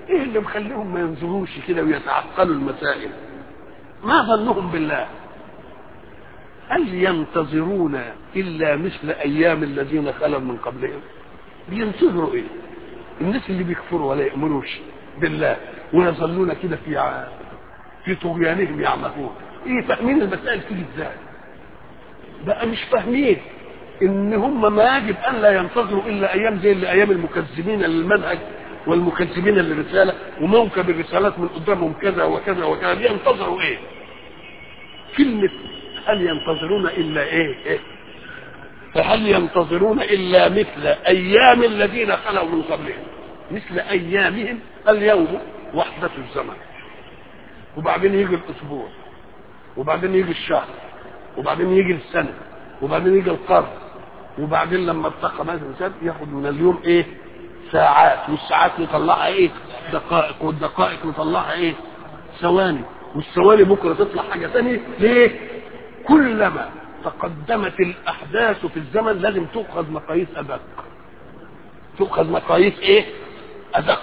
ايه اللي مخليهم ما ينظروش كده ويتعقلوا المسائل ما ظنهم بالله هل ينتظرون الا مثل ايام الذين خلوا من قبلهم بينتظروا ايه الناس اللي بيكفروا ولا يؤمنوش بالله ويظلون كده في ع... في طغيانهم يعمهون ايه فاهمين المسائل تيجي ازاي بقى مش فاهمين ان هم ما يجب ان لا ينتظروا الا ايام زي اللي ايام المكذبين للمنهج والمكذبين للرساله وموكب الرسالات من قدامهم كذا وكذا وكذا ينتظروا ايه كلمه هل ينتظرون الا ايه, إيه؟ فهل ينتظرون الا مثل ايام الذين خلوا من قبلهم مثل ايامهم اليوم وحدة الزمن وبعدين يجي الاسبوع وبعدين يجي الشهر وبعدين يجي السنة وبعدين يجي القرن وبعدين لما اتقى مثلا سنة ياخد من اليوم ايه ساعات والساعات نطلعها ايه دقائق والدقائق نطلعها ايه ثواني والثواني بكره تطلع حاجه ثانيه ليه كلما تقدمت الاحداث في الزمن لازم تؤخذ مقاييس ادق تؤخذ مقاييس ايه ادق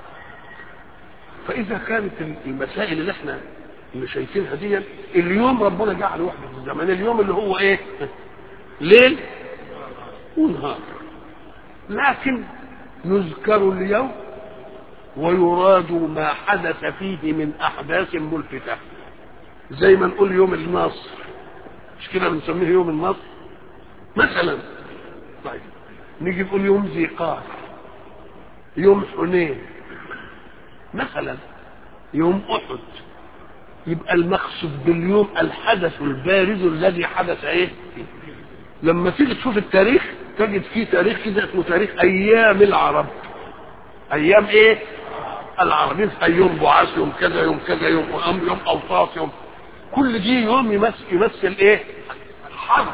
فاذا كانت المسائل اللي احنا اللي شايفينها دي اليوم ربنا جعل وحده الزمن اليوم اللي هو ايه ليل ونهار لكن يذكر اليوم ويراد ما حدث فيه من احداث ملفتة زي ما نقول يوم النصر مش كده بنسميه يوم النصر مثلا طيب نيجي نقول يوم ذي قار يوم حنين مثلا يوم احد يبقى المقصود باليوم الحدث البارز الذي حدث ايه لما تيجي تشوف التاريخ تجد فيه تاريخ كده اسمه تاريخ ايام العرب ايام ايه العرب يبقى يوم بعاث يوم كذا يوم كذا يوم أم يوم اوطاس يوم كل دي يوم يمثل, يمثل ايه حرب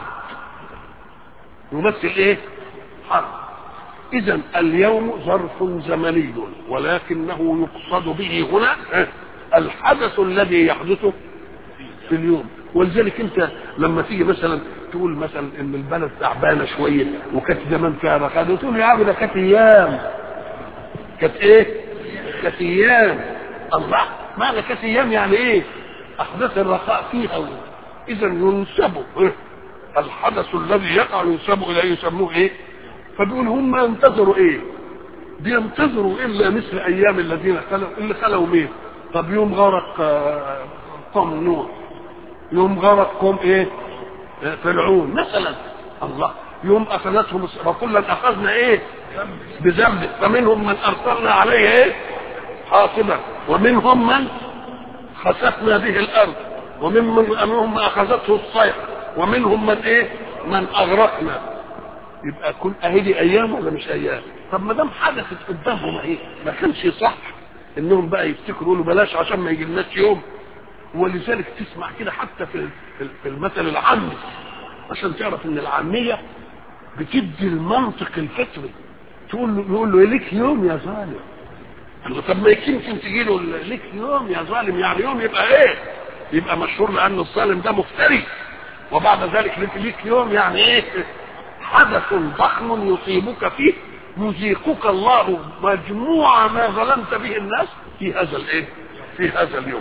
يمثل ايه حرب اذا اليوم ظرف زمني ولكنه يقصد به هنا الحدث الذي يحدث في اليوم ولذلك انت لما تيجي مثلا تقول مثلا ان البلد تعبانه شويه وكانت زمان فيها رخاء تقول يا عم ده كانت ايام كانت ايه؟ كانت ايام الله معنى كانت ايام يعني ايه؟ احداث الرخاء فيها اذا ينسب إيه؟ الحدث الذي يقع ينسب اليه يسموه ايه؟ فبيقول هم ينتظروا ايه؟ بينتظروا الا مثل ايام الذين خلوا اللي خلوا مين؟ طب يوم غرق قوم نوح يوم غرق قوم ايه؟ فرعون مثلا الله يوم اخذتهم وكلا اخذنا ايه؟ بذنب فمنهم من ارسلنا عليه ايه؟ حاصبا ومنهم من خسفنا به الارض ومنهم منهم من اخذته الصيحه ومنهم من ايه؟ من اغرقنا يبقى كل اهي دي ايام ولا مش ايام؟ طب ما دام حدثت قدامهم ايه؟ ما كانش صح انهم بقى يفتكروا يقولوا بلاش عشان ما يجيلناش يوم ولذلك تسمع كده حتى في في المثل العامي عشان تعرف ان العاميه بتدي المنطق الفطري تقول له يقول له ليك يوم يا ظالم قال له طب ما يمكن تجي له ليك يوم يا ظالم يعني يوم يبقى ايه؟ يبقى مشهور لان الظالم ده مفتري وبعد ذلك ليك, ليك يوم يعني ايه؟ حدث ضخم يصيبك فيه يذيقك الله مجموع ما ظلمت به الناس في هذا الايه؟ في هذا اليوم.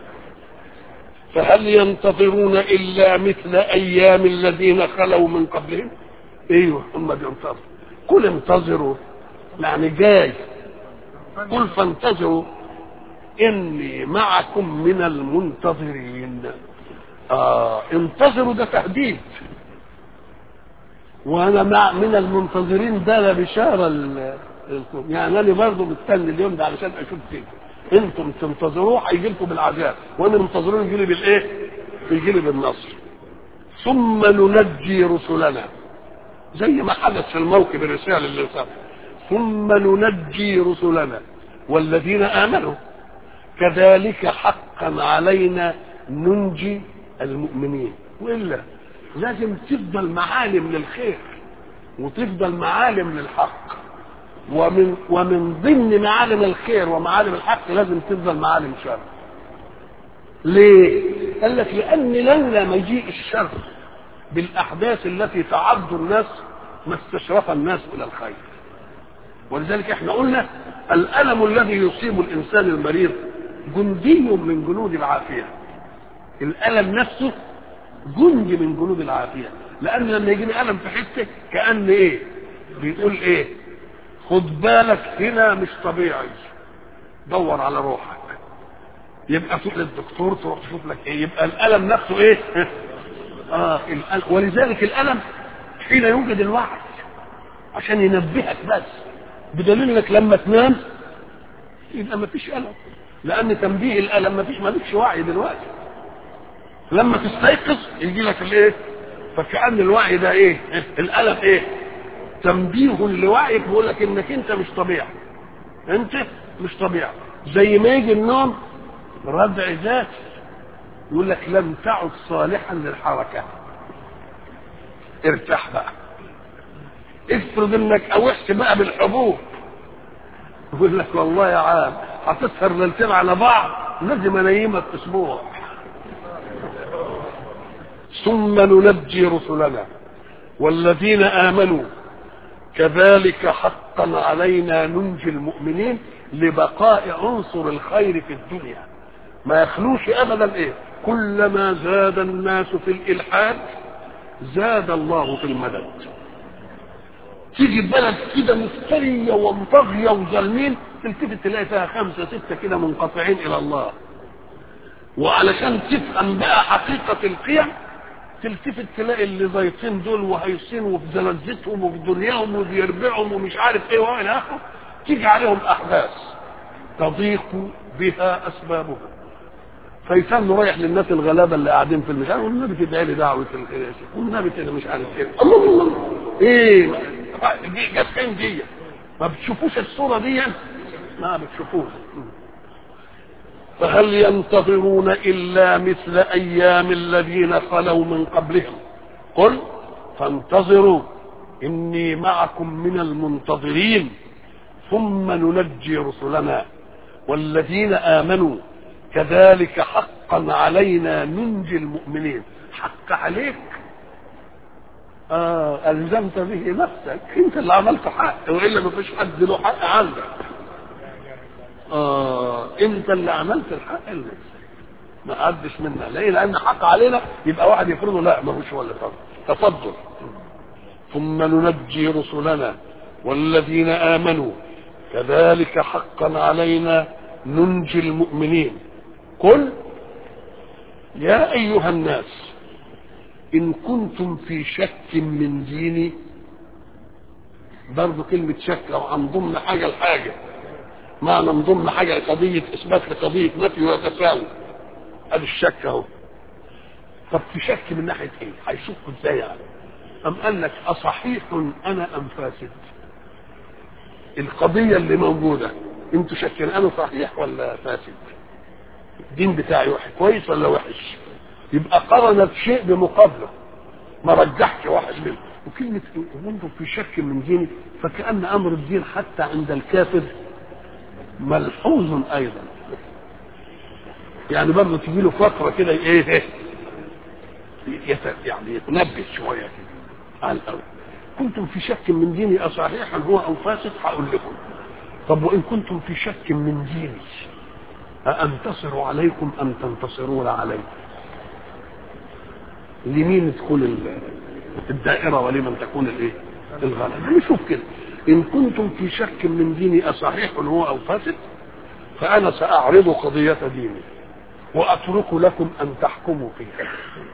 فهل ينتظرون الا مثل ايام الذين خلوا من قبلهم؟ ايوه هم بينتظروا. قل انتظروا يعني جاي قل فانتظروا اني معكم من المنتظرين. آه انتظروا ده تهديد وانا مع من المنتظرين ده لا بشاره لكم يعني انا برضه مستني اليوم ده علشان اشوف فيكم انتم تنتظروه هيجي لكم بالعذاب وانا منتظرون يجي لي بالايه؟ يجي لي بالنصر ثم ننجي رسلنا زي ما حدث في الموكب الرساله اللي صار ثم ننجي رسلنا والذين امنوا كذلك حقا علينا ننجي المؤمنين والا لازم تفضل معالم للخير وتفضل معالم للحق ومن ومن ضمن معالم الخير ومعالم الحق لازم تفضل معالم شر ليه قال لك لان لولا مجيء الشر بالاحداث التي تعض الناس ما استشرف الناس الى الخير ولذلك احنا قلنا الالم الذي يصيب الانسان المريض جندي من جنود العافيه الالم نفسه جندي من جنود العافيه لان لما يجيني الم في حته كان ايه بيقول ايه خد بالك هنا مش طبيعي دور على روحك يبقى تروح للدكتور تروح تشوف لك ايه يبقى الالم نفسه ايه اه الألم. ولذلك الالم حين يوجد الوعي عشان ينبهك بس بدليل انك لما تنام يبقى ما فيش الم لان تنبيه الالم ما فيش مالكش وعي دلوقتي لما تستيقظ يجي لك الايه فكأن الوعي ده ايه الالم ايه تنبيه لوعيك بيقول لك انك انت مش طبيعي انت مش طبيعي زي ما يجي النوم ردع ذات يقول لك لم تعد صالحا للحركه ارتاح بقى افرض انك اوحت بقى بالحبوب يقول لك والله يا عام هتسهر ليلتين على بعض لازم انيمك اسبوع ثم ننجي رسلنا والذين امنوا كذلك حقا علينا ننجي المؤمنين لبقاء عنصر الخير في الدنيا ما يخلوش ابدا ايه كلما زاد الناس في الالحاد زاد الله في المدد تيجي بلد كده مفترية ومطغية وظالمين تلتفت تلاقي فيها خمسة ستة كده منقطعين إلى الله وعلشان تفهم بقى حقيقة القيم تلتفت تلاقي اللي زيطين دول وهيصين وفي زلزتهم وفي دنياهم وبيربعهم ومش عارف ايه والى اخره تيجي عليهم احداث تضيق بها اسبابهم فيسان رايح للناس الغلابه اللي قاعدين في المشارع والنبي تدعي لي دعوه الخير والنبي كده مش عارف ايه الله الله الله ايه جت فين دي ما بتشوفوش الصوره دي ما بتشوفوها فهل ينتظرون الا مثل ايام الذين خلوا من قبلهم قل فانتظروا اني معكم من المنتظرين ثم ننجي رسلنا والذين امنوا كذلك حقا علينا ننجي المؤمنين حق عليك آه ألزمت به نفسك أنت اللي عملت حق وإلا ما فيش حد له حق عندك آه أنت اللي عملت الحق لنفسك ما حدش منا ليه لأن حق علينا يبقى واحد يفرضه لا ما هوش هو اللي فرض تفضل ثم ننجي رسلنا والذين آمنوا كذلك حقا علينا ننجي المؤمنين قل يا أيها الناس إن كنتم في شك من ديني برضه كلمة شك أو أنضم حاجة لحاجة معنى نضم حاجة لقضية إثبات لقضية نفي وتساوي هذا الشك أهو طب في شك من ناحية إيه؟ هيشكوا إزاي يعني؟ أم قال لك أصحيح أنا أم فاسد؟ القضية اللي موجودة أنتوا شاكين أنا صحيح ولا فاسد؟ الدين بتاعي وحش كويس ولا وحش؟ يبقى قرن شيء بمقابله ما رجحش واحد منه وكلمة انتم في شك من ديني فكأن أمر الدين حتى عند الكافر ملحوظ أيضا يعني برضه تجي له فقرة كده إيه يعني يتنبه شوية كده على الأول كنتم في شك من ديني أصحيحا هو أو فاسد هقول لكم طب وإن كنتم في شك من ديني أأنتصر عليكم أم تنتصرون علي لمين تكون الدائرة ولمن تكون الايه الغلبة نشوف كده إن كنتم في شك من ديني أصحيح هو أو فاسد فأنا سأعرض قضية ديني وأترك لكم أن تحكموا فيها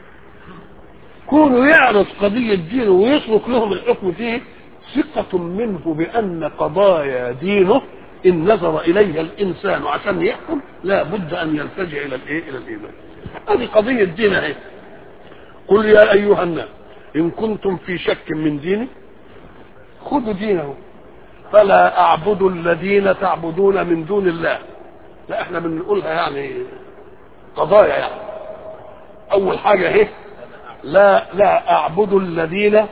كونوا يعرض قضية دينه ويترك لهم الحكم فيه ثقة منه بأن قضايا دينه إن نظر إليها الإنسان عشان يحكم لا بد أن يلتجئ إلى الإيه؟ إلى الإيمان. هذه قضية دين أهي. قل يا أيها الناس إن كنتم في شك من ديني خذوا دينه فلا أعبد الذين تعبدون من دون الله. لا إحنا بنقولها يعني قضايا يعني. أول حاجة إيه؟ لا لا أعبد الذين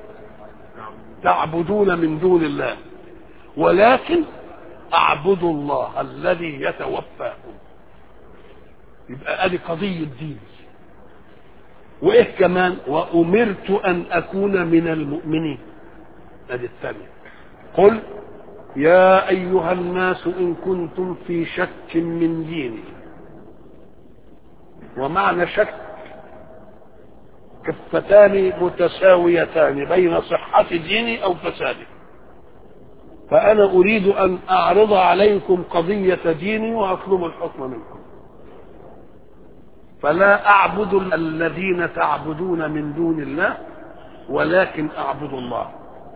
تعبدون من دون الله ولكن اعبد الله الذي يتوفاكم يبقى ادي قضية دين وايه كمان وامرت ان اكون من المؤمنين ادي الثانية قل يا أيها الناس إن كنتم في شك من ديني ومعنى شك كفتان متساويتان بين صحة ديني أو فساده فأنا أريد أن أعرض عليكم قضية ديني وأطلب الحكم منكم فلا أعبد الذين تعبدون من دون الله ولكن أعبد الله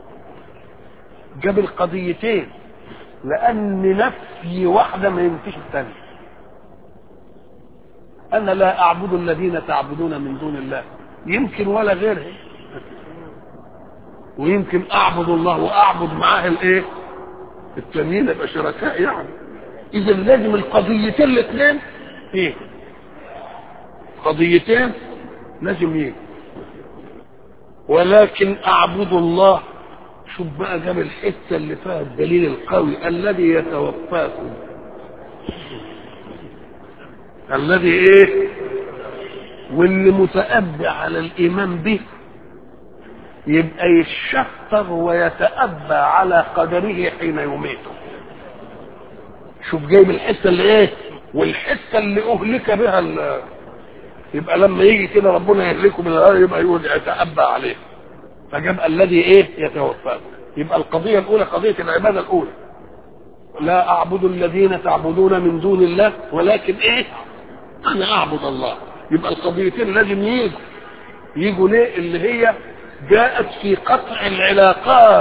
جاب القضيتين لأن نفي واحدة ما ينفيش الثانية أنا لا أعبد الذين تعبدون من دون الله يمكن ولا غيره ويمكن أعبد الله وأعبد معاه الإيه؟ التانيين يبقى شركاء يعني إذا لازم القضيتين الاثنين إيه؟ قضيتين لازم إيه؟ ولكن أعبد الله شوف بقى جاب الحته اللي فيها الدليل القوي الذي يتوفاكم الذي ايه واللي متأبى على الايمان به يبقى يشطر ويتأبى على قدره حين يميته شوف جايب الحته اللي ايه والحته اللي اهلك بها ال- يبقى لما يجي كده ربنا يهلكه بالغار يبقى يقول يتأبى عليه فجاب الذي ايه يتوفاكم يبقى القضية الأولى قضية العبادة الأولى لا أعبد الذين تعبدون من دون الله ولكن ايه أنا أعبد الله يبقى القضيتين لازم يجوا يجوا ليه اللي هي جاءت في قطع العلاقات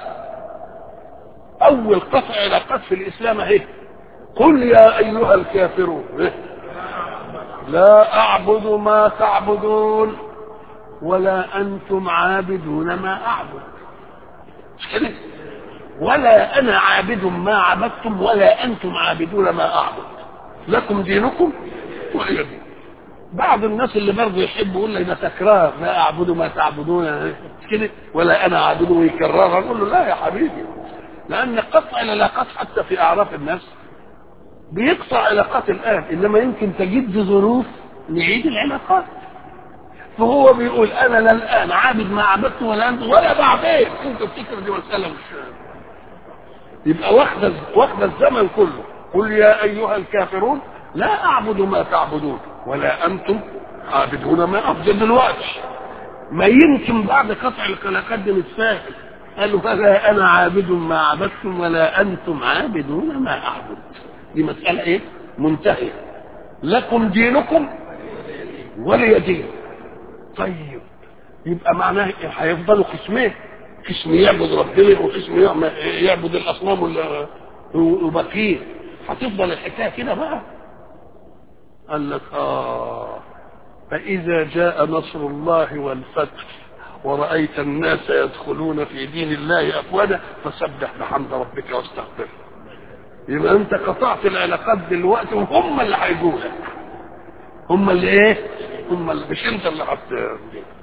أول قطع علاقات في الإسلام اهي قل يا أيها الكافرون إيه؟ لا أعبد ما تعبدون ولا أنتم عابدون ما أعبد مش كده ولا أنا عابد ما عبدتم ولا أنتم عابدون ما أعبد لكم دينكم ولي دين بعض الناس اللي برضه يحب يقول لي ده تكرار لا أعبد ما تعبدون مش كده ولا أنا عابد ويكررها نقول له لا يا حبيبي لأن قطع العلاقات حتى في أعراف الناس بيقطع علاقات الآن إنما يمكن تجد ظروف نعيد العلاقات فهو بيقول انا لا الان عابد ما عبدت ولا انت ولا بعدين انت تفتكر دي مساله مش يبقى واخده واخده الزمن كله قل يا ايها الكافرون لا اعبد ما تعبدون ولا انتم عابدون ما اعبد دلوقتي ما يمكن بعد قطع العلاقات دي نتفاهم قالوا فلا انا عابد ما عبدتم ولا انتم عابدون ما اعبد دي مساله ايه منتهيه لكم دينكم ولي دين طيب يبقى معناه إيه؟ هيفضلوا قسمين قسم يعبد ربنا وقسم يعم- يعبد الاصنام وال- وبقيه هتفضل الحكايه كده بقى قال لك اه فاذا جاء نصر الله والفتح ورأيت الناس يدخلون في دين الله أفواجا فسبح بحمد ربك واستغفره يبقى أنت قطعت العلاقات دلوقتي وهم اللي هيجولك هم اللي ايه هم اللي مش انت اللي حط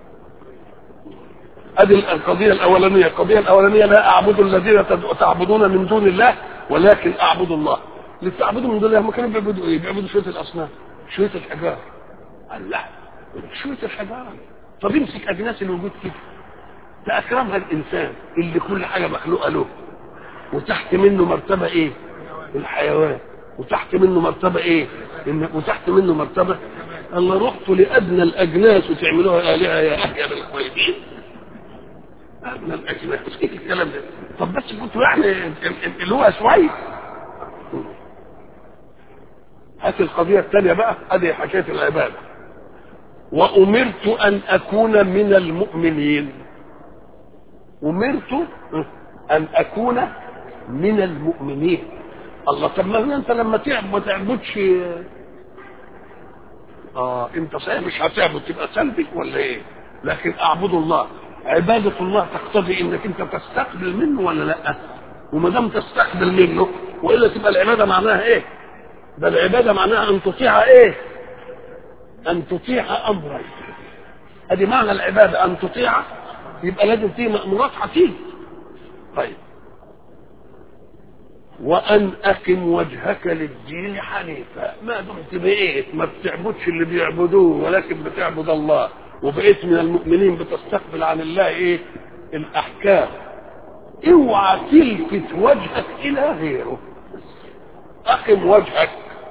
ادي القضيه الاولانيه القضيه الاولانيه لا اعبد الذين تد- تعبدون من دون الله ولكن اعبد الله اللي بتعبدوا من دون الله هم كانوا بيعبدوا ايه بيعبدوا شويه الاصنام شويه الحجاره قال لا شويه الحجاره طب امسك اجناس الوجود كده ده اكرمها الانسان اللي كل حاجه مخلوقه له وتحت منه مرتبه ايه الحيوان وتحت منه مرتبه ايه إن وتحت منه مرتبه الله رحتوا لادنى الاجناس وتعملوها الهه يا اهل الكويسين ادنى الاجناس ايه الكلام ده طب بس كنتوا يعني اللي هو شويه هات القضيه الثانيه بقى ادي حكايه العباده وامرت ان اكون من المؤمنين امرت ان اكون من المؤمنين الله طب ما انت لما تعبد ما تعبدش اه انت صحيح مش هتعبد تبقى سلبي ولا ايه لكن اعبد الله عبادة الله تقتضي انك انت تستقبل منه ولا لا وما دام تستقبل منه والا تبقى العبادة معناها ايه ده العبادة معناها ان تطيع ايه ان تطيع امرا ادي معنى العبادة ان تطيع يبقى لازم فيه مأمورات هتيجي طيب وأن أقم وجهك للدين حنيفا ما دمت بقيت ما بتعبدش اللي بيعبدوه ولكن بتعبد الله وبقيت من المؤمنين بتستقبل عن الله إيه الأحكام اوعى تلفت وجهك الى غيره اقم وجهك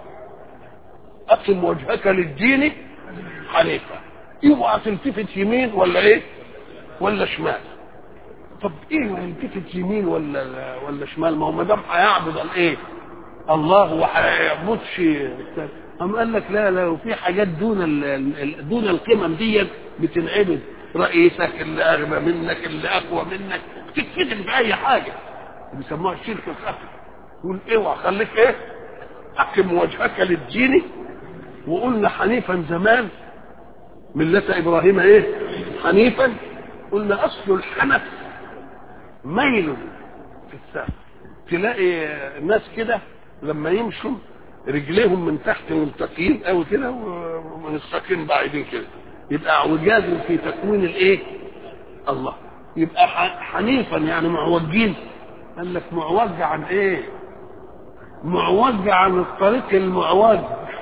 اقم وجهك للدين حنيفا اوعى تلتفت يمين ولا ايه ولا شمال طب ايه يلتفت يمين ولا ولا شمال ما هو ما دام هيعبد الايه الله وهيعبدش قام قال لك لا لا وفي حاجات دون ال دون القمم دي بتنعبد رئيسك اللي اغنى منك اللي اقوى منك تتفتن باي حاجه بيسموها الشرك الخفي يقول اوعى خليك ايه اقم وجهك للدين وقلنا حنيفا زمان ملة ابراهيم ايه حنيفا قلنا اصل الحنف ميل في السقف تلاقي ناس كده لما يمشوا رجليهم من تحت ملتقين قوي كده ومن الساقين بعيدين كده يبقى اعوجاز في تكوين الايه الله يبقى حنيفا يعني معوجين قال لك معوج عن ايه معوج عن الطريق المعوج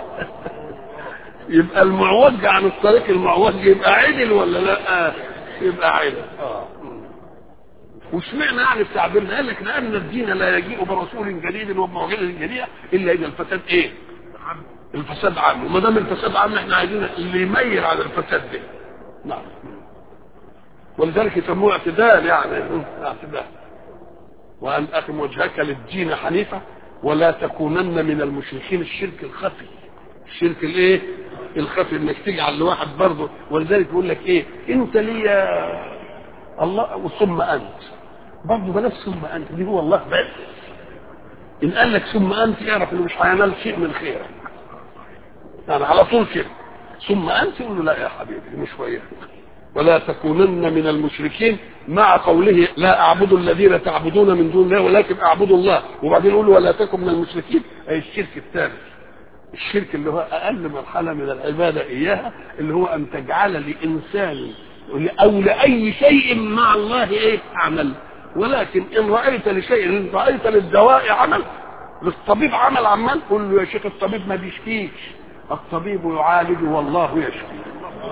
يبقى المعوج عن الطريق المعوج يبقى عدل ولا لا يبقى عدل اه وسمعنا يعني التعبير ده قال لك لان الدين لا يجيء برسول جديد وبموعظه جديده الا اذا الفساد ايه؟ الفساد عام وما دام الفساد عام احنا عايزين اللي يميل على الفساد ده نعم ولذلك يسموه اعتدال يعني اعتدال وان اقم وجهك للدين حنيفه ولا تكونن من المشركين الشرك الخفي الشرك الايه الخفي انك تجعل لواحد برضه ولذلك يقول لك ايه انت ليا الله وثم انت برضه بلاش ثم انت دي هو الله بس ان قال لك ثم انت اعرف انه مش هينال شيء من خيرك يعني على طول كده ثم انت يقول له لا يا حبيبي مش وياك ولا تكونن من المشركين مع قوله لا اعبد الذين تعبدون من دون الله ولكن اعبد الله وبعدين يقول ولا تكن من المشركين اي الشرك الثالث الشرك اللي هو اقل مرحله من العباده اياها اللي هو ان تجعل لانسان او لاي شيء مع الله ايه عمل ولكن ان رايت لشيء ان رايت للدواء عمل للطبيب عمل عمال قول له يا شيخ الطبيب ما بيشفيش الطبيب يعالج والله يشفي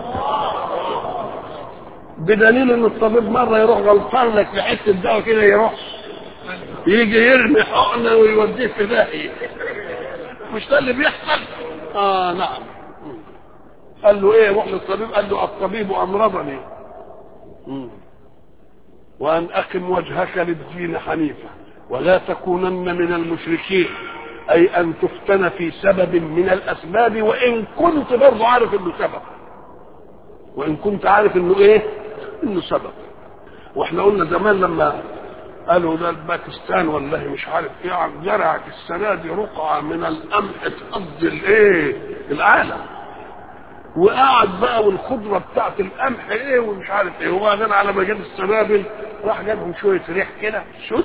بدليل ان الطبيب مره يروح غلطان لك في حته دواء كده يروح يجي يرمي حقنه ويوديه في داهيه مش ده اللي بيحصل اه نعم قال له ايه روح للطبيب قال له الطبيب امرضني مم. وان اقم وجهك للدين حنيفا ولا تكونن من المشركين اي ان تفتن في سبب من الاسباب وان كنت برضه عارف انه سبب وان كنت عارف انه ايه انه سبب واحنا قلنا زمان لما قالوا ده الباكستان والله مش عارف ايه عم زرعت السنه دي رقعه من القمح تقضي الايه العالم وقعد بقى والخضره بتاعت القمح ايه ومش عارف ايه وبعدين على ما جاب السنابل راح جابهم شويه ريح كده شوت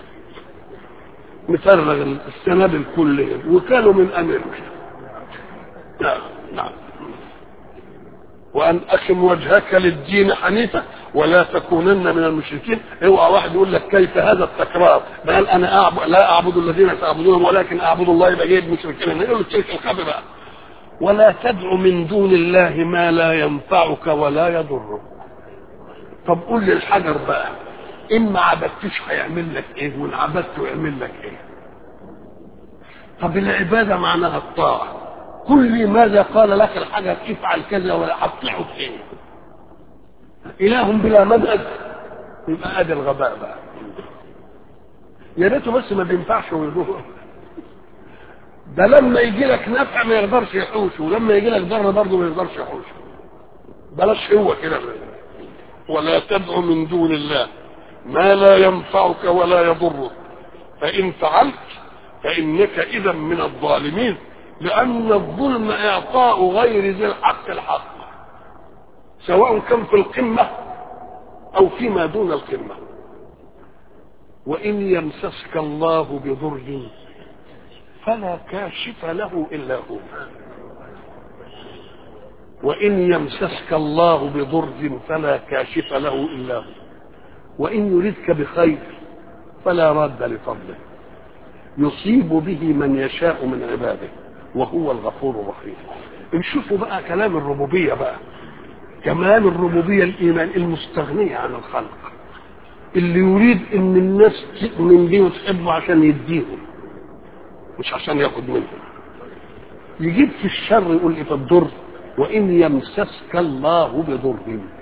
مفرغ السنابل كلها وكانوا من امريكا نعم نعم وان اقم وجهك للدين حنيفا ولا تكونن من المشركين اوعى واحد يقول لك كيف هذا التكرار قال انا أعبد لا اعبد الذين تعبدونهم ولكن اعبد الله يبقى جايب مشركين يقول له الشرك الخفي بقى ولا تدع من دون الله ما لا ينفعك ولا يضرك طب قول للحجر بقى ان ما عبدتش هيعمل لك ايه وان عبدته يعمل لك ايه طب العباده معناها الطاعه كل ماذا قال لك الحجر افعل كذا ولا هتطيعه في ايه اله بلا منهج يبقى ادي الغباء بقى يا ريته بس ما بينفعش ويضر ده لما يجي لك نفع ما يقدرش يحوشه ولما يجي لك ضر برضه ما يقدرش يحوشه بلاش هو كده ولا تدع من دون الله ما لا ينفعك ولا يضرك فإن فعلت فإنك إذا من الظالمين لأن الظلم إعطاء غير ذي الحق الحق سواء كان في القمة أو فيما دون القمة وإن يمسسك الله بضر فلا كاشف له إلا هو وإن يمسسك الله بضر فلا كاشف له إلا هو وإن يردك بخير فلا راد لفضله يصيب به من يشاء من عباده وهو الغفور الرحيم نشوفوا بقى كلام الربوبية بقى كمال الربوبية الإيمان المستغنية عن الخلق اللي يريد ان الناس تؤمن بيه وتحبه عشان يديهم مش عشان ياخد منهم يجيب في الشر يقول ايه في الضر وان يمسسك الله بضر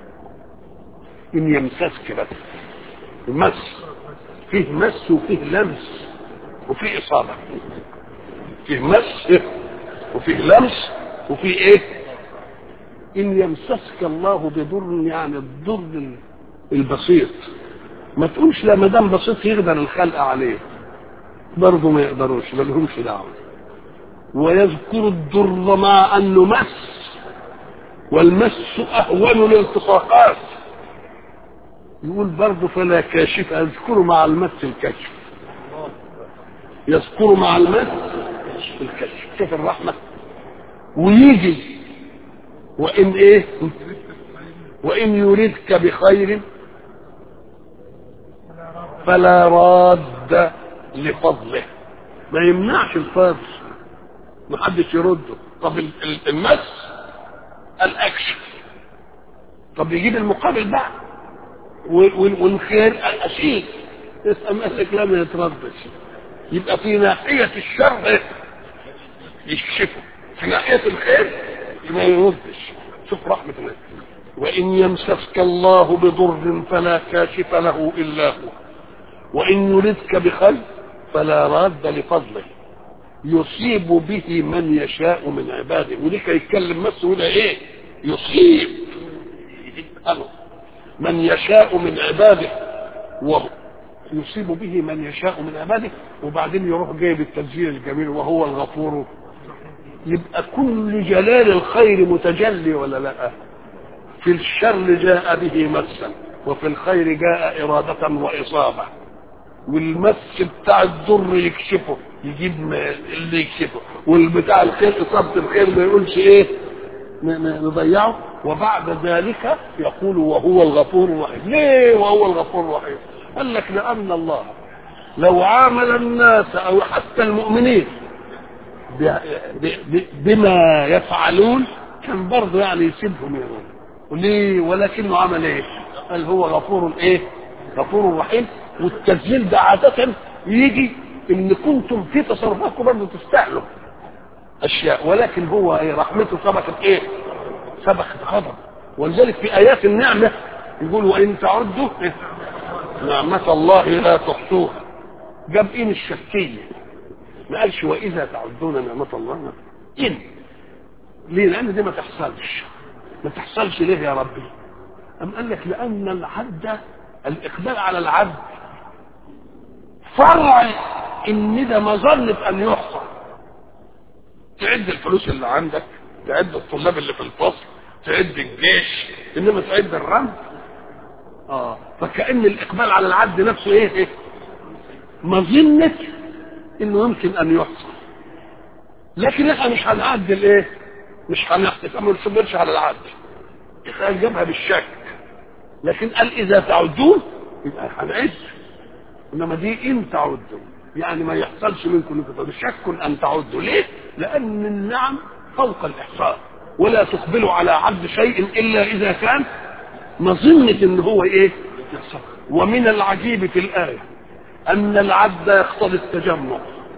ان يمسسك بس المس فيه مس وفيه لمس وفيه اصابه فيه مس وفيه لمس وفيه ايه ان يمسسك الله بضر يعني الضر البسيط ما تقولش لا ما دام بسيط يقدر الخلق عليه برضه ما يقدروش ما لهمش دعوه ويذكر الضر مع انه مس والمس اهون الالتصاقات يقول برضه فلا كاشف يذكر مع المس الكشف يذكر مع المس الكشف شوف الرحمه ويجي وان ايه وان يريدك بخير فلا راد لفضله ما يمنعش الفضل ما حدش يرده طب المس الاكشف طب يجيب المقابل بقى والخير الاشيد مسك لا ما يتردش يبقى في ناحية الشر يكشفه في ناحية الخير ما يردش شوف رحمة الله وإن يمسسك الله بضر فلا كاشف له إلا هو وإن يردك بخير فلا راد لفضله يصيب به من يشاء من عباده وليك يتكلم بس وده ايه يصيب أنا. من يشاء من عباده وهو يصيب به من يشاء من عباده وبعدين يروح جايب التسجيل الجميل وهو الغفور يبقى كل جلال الخير متجلي ولا لا في الشر جاء به مسا وفي الخير جاء إرادة وإصابة والمس بتاع الضر يكشفه يجيب اللي يكشفه والبتاع الخير إصابة الخير ما يقولش إيه نضيعه وبعد ذلك يقول وهو الغفور الرحيم ليه وهو الغفور الرحيم قال لك لأن الله لو عامل الناس أو حتى المؤمنين بما يفعلون كان برضه يعني يسيبهم يقول ليه ولكنه عمل ايه قال هو غفور ايه غفور رحيم والتسجيل ده عادة يجي ان كنتم في تصرفاتكم برضه تستاهلوا اشياء ولكن هو ايه رحمته سبقت ايه سبقت غضب ولذلك في ايات النعمه يقول وان تعدوا إيه؟ نعمة الله لا تحصوها جاب ان الشكية ما قالش واذا تعدون نعمة الله ان ليه لان دي ما تحصلش ما تحصلش ليه يا ربي أم قال لك لأن العبد الإقبال على العبد فرع إن ده مظنة أن يحصل تعد الفلوس اللي عندك تعد الطلاب اللي في الفصل تعد الجيش إنما تعد الرمز آه فكأن الإقبال على العبد نفسه إيه إيه مظنة إنه يمكن أن يحصل لكن احنا مش هنعدل إيه مش هنحسب ما نصبرش على العدل قال جابها بالشك لكن قال اذا تعدون يبقى هنعد انما دي ان تعدوا يعني ما يحصلش منكم انكم شك ان تعدوا ليه؟ لان النعم فوق الاحصاء ولا تقبلوا على عبد شيء الا اذا كان مظنة ان هو ايه؟ يحصل ومن العجيب في الايه ان العبد يقتضي التجمع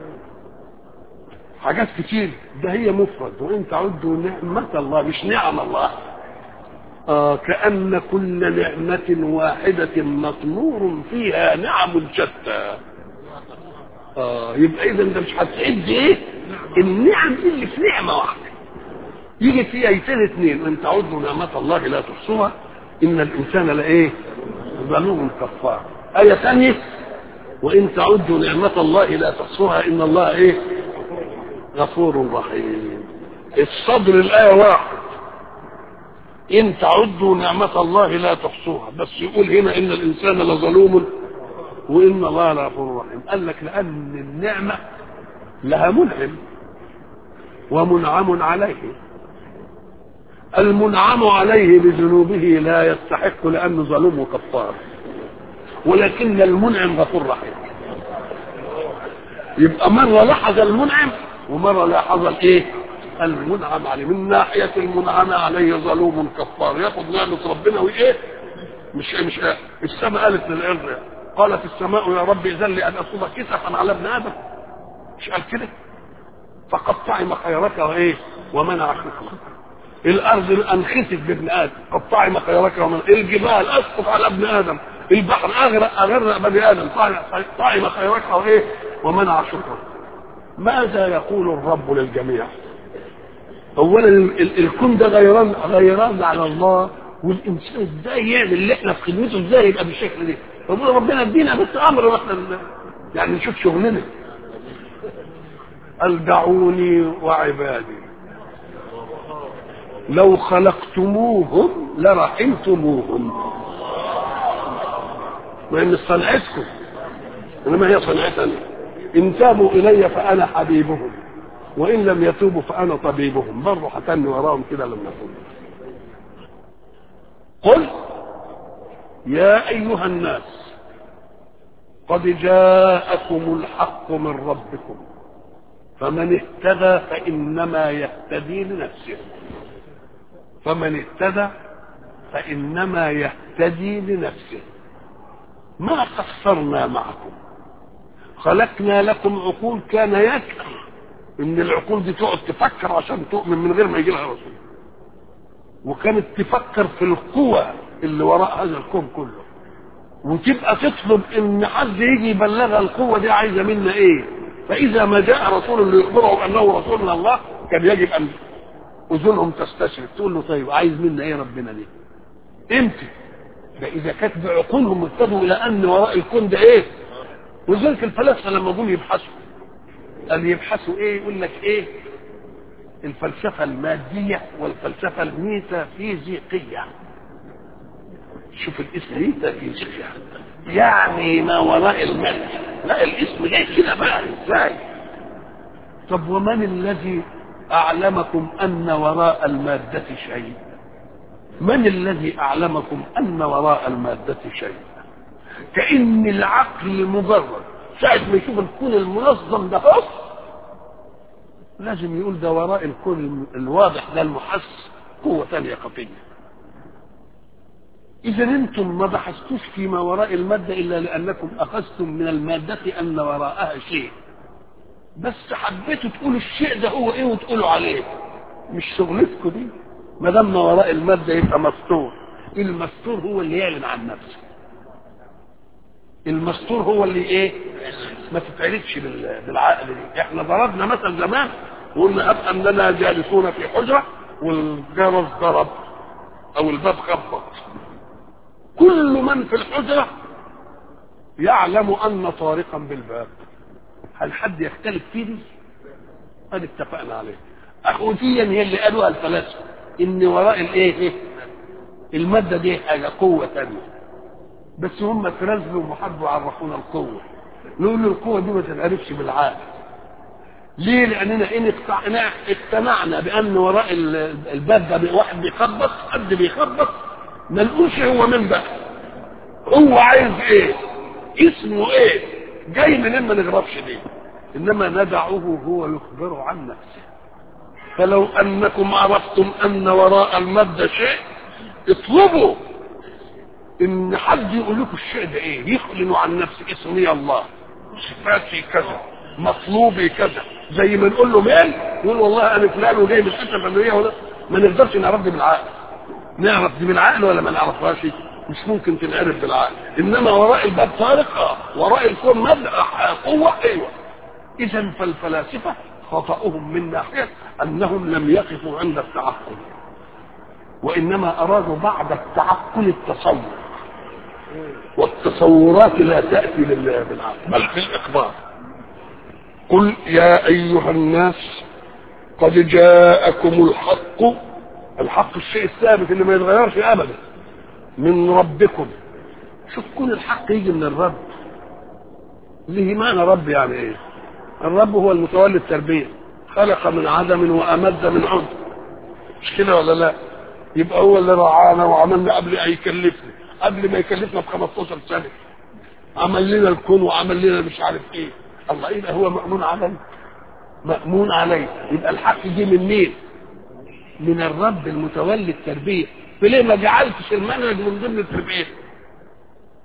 حاجات كتير ده هي مفرد وان تعدوا نعمة الله مش نعم الله آه كأن كل نعمة واحدة مطمور فيها نعم شتى آه يبقى إذا أنت مش هتعد إيه؟ النعم اللي في نعمة واحدة يجي في آيتين اثنين إن تعدوا نعمة الله لا تحصوها إن الإنسان لإيه؟ ظلوم كفار آية ثانية وإن تعدوا نعمة الله لا تحصوها إن الله إيه؟ غفور رحيم الصدر الآية واحد إن تعدوا نعمة الله لا تحصوها بس يقول هنا إن الإنسان لظلوم وإن الله لغفور رحيم قال لك لأن النعمة لها منعم ومنعم عليه المنعم عليه بذنوبه لا يستحق لأنه ظلوم وكفار ولكن المنعم غفور رحيم يبقى مرة لحظ المنعم ومرة لاحظ الايه المنعم عليه من ناحية المنعم عليه ظلوم كفار ياخد نعمة ربنا وايه مش مش السماء قالت للارض قالت السماء يا رب اذن لي ان اصوب كسفا على ابن ادم مش قال كده فقطعي مخيرك وايه ومنع شكرك الارض انخسف بابن ادم قطعي مخيرك ومنع الجبال اسقط على ابن ادم البحر اغرق اغرق بني ادم قطعي مخيرك وايه ومنع شكرك ماذا يقول الرب للجميع اولا الكون ده غيران غيران على الله والانسان ازاي يعمل اللي احنا في خدمته ازاي يبقى بالشكل ده فبقول ربنا ادينا بس امر واحنا يعني نشوف شغلنا قال دعوني وعبادي لو خلقتموهم لرحمتموهم وان صنعتكم انما هي صنعتنا ان تابوا الي فانا حبيبهم وان لم يتوبوا فانا طبيبهم برضه هتني وراهم كده لما اقول قل يا ايها الناس قد جاءكم الحق من ربكم فمن اهتدى فانما يهتدي لنفسه فمن اهتدى فانما يهتدي لنفسه ما قصرنا معكم خلقنا لكم عقول كان يكفي ان العقول دي تقعد تفكر عشان تؤمن من غير ما يجي لها رسول وكانت تفكر في القوى اللي وراء هذا الكون كله وتبقى تطلب ان حد يجي يبلغها القوه دي عايزه منا ايه فاذا ما جاء رسول ليخبرهم انه رسول من الله كان يجب ان اذنهم تستشرف تقول له طيب عايز منا ايه ربنا دي امتى ده اذا كانت بعقولهم ابتدوا الى ان وراء الكون ده ايه ولذلك الفلاسفه لما جم يبحثوا قال يبحثوا ايه يقول لك ايه الفلسفه الماديه والفلسفه الميتافيزيقيه شوف الاسم ميتافيزيقيا يعني ما وراء المادة لا الاسم جاي كده بقى ازاي طب ومن الذي اعلمكم ان وراء المادة شيء من الذي اعلمكم ان وراء المادة شيء كأن العقل مجرد ساعة ما يشوف الكون المنظم ده هو لازم يقول ده وراء الكون الواضح ده المحس قوة ثانية خفية إذا أنتم ما بحثتوش فيما وراء المادة إلا لأنكم أخذتم من المادة أن وراءها شيء بس حبيتوا تقولوا الشيء ده هو إيه وتقولوا عليه مش شغلتكم دي ما دام ما وراء المادة يبقى مستور المستور هو اللي يعلن عن نفسه المستور هو اللي ايه ما تتعرفش بالعقل دي احنا ضربنا مثل زمان وقلنا اب اننا جالسون في حجره والجرس ضرب او الباب خبط كل من في الحجره يعلم ان طارقا بالباب هل حد يختلف فيه دي؟ قد اتفقنا عليه اخوتيا هي اللي قالوها الفلاسفه ان وراء الايه الماده دي حاجه قوه ثانيه بس هم تنزلوا وحبوا يعرفونا القوه نقول له القوه دي ما تنعرفش بالعقل ليه لاننا ان اقتنعنا اقتنعنا بان وراء الباب ده واحد بيخبط حد بيخبط ما نقولش هو من بقى هو عايز ايه اسمه ايه جاي منين ما نغربش ليه انما ندعه هو يخبر عن نفسه فلو انكم عرفتم ان وراء المادة شيء اطلبوا ان حد يقول لكم الشيء ده ايه يخلن عن نفسه اسمي الله صفاتي كذا مطلوبي كذا زي ما نقول له مين يقول والله انا فلان وجاي من حته فلانيه ولا ما نقدرش نعرف دي بالعقل نعرف دي بالعقل ولا ما نعرفهاش مش ممكن تنعرف بالعقل انما وراء الباب طارق اه وراء الكون مبدا قوه ايوه اذا فالفلاسفه خطأهم من ناحيه انهم لم يقفوا عند التعقل وانما ارادوا بعد التعقل التصور والتصورات لا تاتي بالعقل بل في الاخبار قل يا ايها الناس قد جاءكم الحق الحق الشيء الثابت اللي ما يتغيرش ابدا من ربكم شوف كل الحق يجي من الرب ليه معنى رب يعني ايه الرب هو المتولي التربيه خلق من عدم وامد من عمر مش كده ولا لا يبقى هو اللي رعانا وعملنا قبل ان يكلفنا قبل ما يكلفنا ب 15 سنه عمل لنا الكون وعمل لنا مش عارف ايه الله يبقى هو مأمون عليه مأمون عليه يبقى الحق دي من مين من الرب المتولي التربيه فليه ما جعلتش المنهج من ضمن التربيه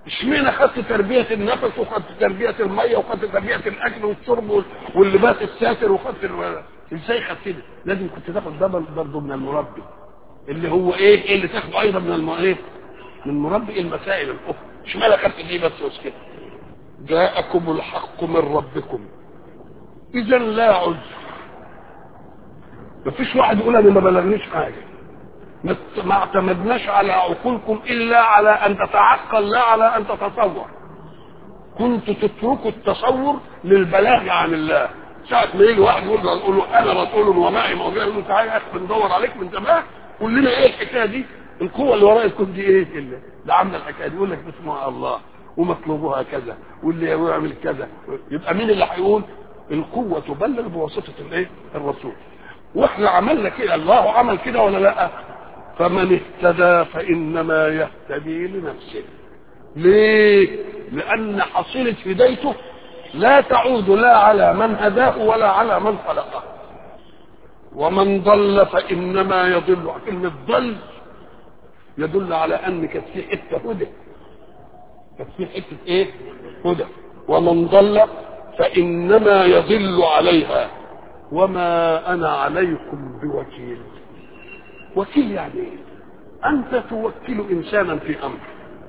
اشمعنى خدت تربيه النفس وخدت تربيه الميه وخدت تربيه الاكل والشرب واللباس الساتر وخدت ال... ازاي خدت كده؟ لازم كنت تاخد ده برضه من المربي اللي هو ايه؟ ايه اللي تاخده ايضا من الم... ايه؟ من مربي المسائل الاخرى اشمعنى خدت دي بس وسكت جاءكم الحق من ربكم اذا لا عذر مفيش واحد يقول انا ما بلغنيش حاجه ما اعتمدناش على عقولكم الا على ان تتعقل لا على ان تتصور كنت تتركوا التصور للبلاغ عن الله ساعة ما يجي واحد يقول له يقول له انا رسول ومعي موجود يقول له تعالى يا اخي بندور عليك من زمان قول لنا ايه الحكايه دي؟ القوه اللي وراء الكون دي ايه اللي ده عامله الحكايه دي يقول لك اسمها الله ومطلوبها كذا واللي يعمل كذا يبقى مين اللي هيقول؟ القوه تبلغ بواسطه الايه؟ الرسول واحنا عملنا كده الله عمل كده ولا لا؟ فمن اهتدى فانما يهتدي لنفسه ليه لان حصيله هدايته لا تعود لا على من هداه ولا على من خلقه ومن ضل فانما يضل كلمه ضل يدل على ان كانت في حته هدى كانت في حته ايه هدى ومن ضل فانما يضل عليها وما انا عليكم بوكيل وكيل يعني ايه انت توكل انسانا في امر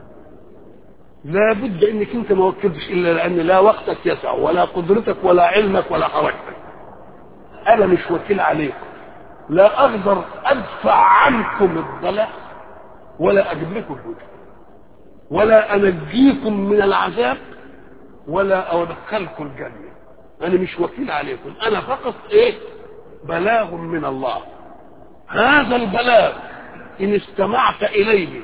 لا بد انك انت ما وكلتش الا لان لا وقتك يسع ولا قدرتك ولا علمك ولا حركتك انا مش وكيل عليكم لا اقدر ادفع عنكم الضلال ولا اجيب لكم الهدى ولا انجيكم من العذاب ولا ادخلكم الجنه انا مش وكيل عليكم انا فقط ايه بلاغ من الله هذا البلاغ ان استمعت اليه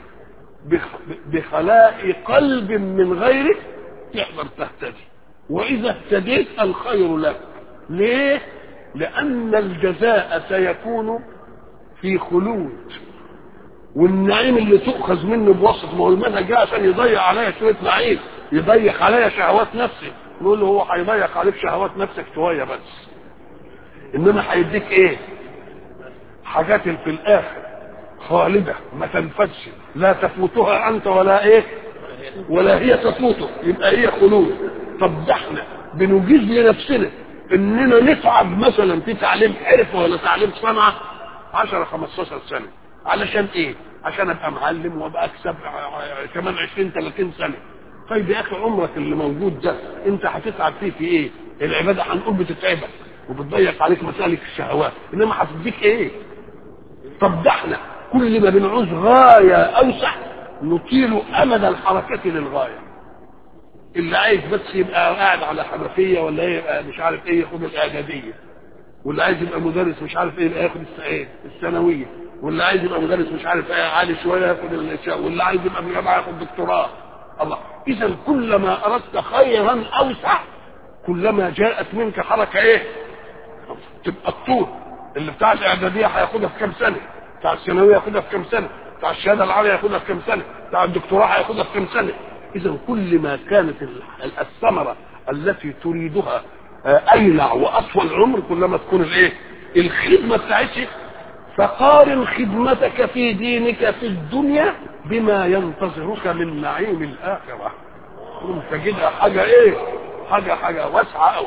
بخلاء قلب من غيرك تقدر تهتدي واذا اهتديت الخير لك ليه لان الجزاء سيكون في خلود والنعيم اللي تؤخذ منه بوسط ما هو المنهج جاء عشان يضيع عليا شويه نعيم يضيق عليا شهوات نفسي نقول له هو هيضيق عليك شهوات نفسك شويه بس انما هيديك ايه حاجات في الاخر خالده ما تنفذش لا تفوتها انت ولا ايه ولا هي تفوتك يبقى هي خلود طب ده احنا بنجيز لنفسنا اننا نتعب مثلا في تعليم حرفه ولا تعليم صنعه 10 15 سنه علشان ايه عشان ابقى معلم وابقى اكسب كمان 20 30 سنه طيب يا اخي عمرك اللي موجود ده انت هتتعب فيه في ايه العباده هنقول بتتعبك وبتضيق عليك مسالك الشهوات انما هتديك ايه طب ده احنا كل ما بنعوز غايه اوسع نطيل امد الحركه للغايه اللي عايز بس يبقى قاعد على حنفيه ولا يبقى مش عارف ايه ياخد الاعداديه واللي عايز يبقى مدرس مش عارف ايه يبقى ياخد ايه الثانويه واللي عايز يبقى مدرس مش عارف ايه عالي شويه ياخد الاشياء واللي عايز يبقى في الجامعه ياخد دكتوراه الله اذا كلما اردت خيرا اوسع كلما جاءت منك حركه ايه تبقى الطول اللي بتاع الاعداديه هياخدها في كام سنه بتاع الثانويه ياخدها في كام سنه بتاع الشهاده العاليه ياخدها في كام سنه بتاع الدكتوراه هياخدها في كام سنه اذا كل ما كانت الثمره التي تريدها اينع واطول عمر كلما تكون الايه الخدمه بتاعتك فقارن خدمتك في دينك في الدنيا بما ينتظرك من نعيم الاخره انت كده حاجه ايه حاجه حاجه واسعه قوي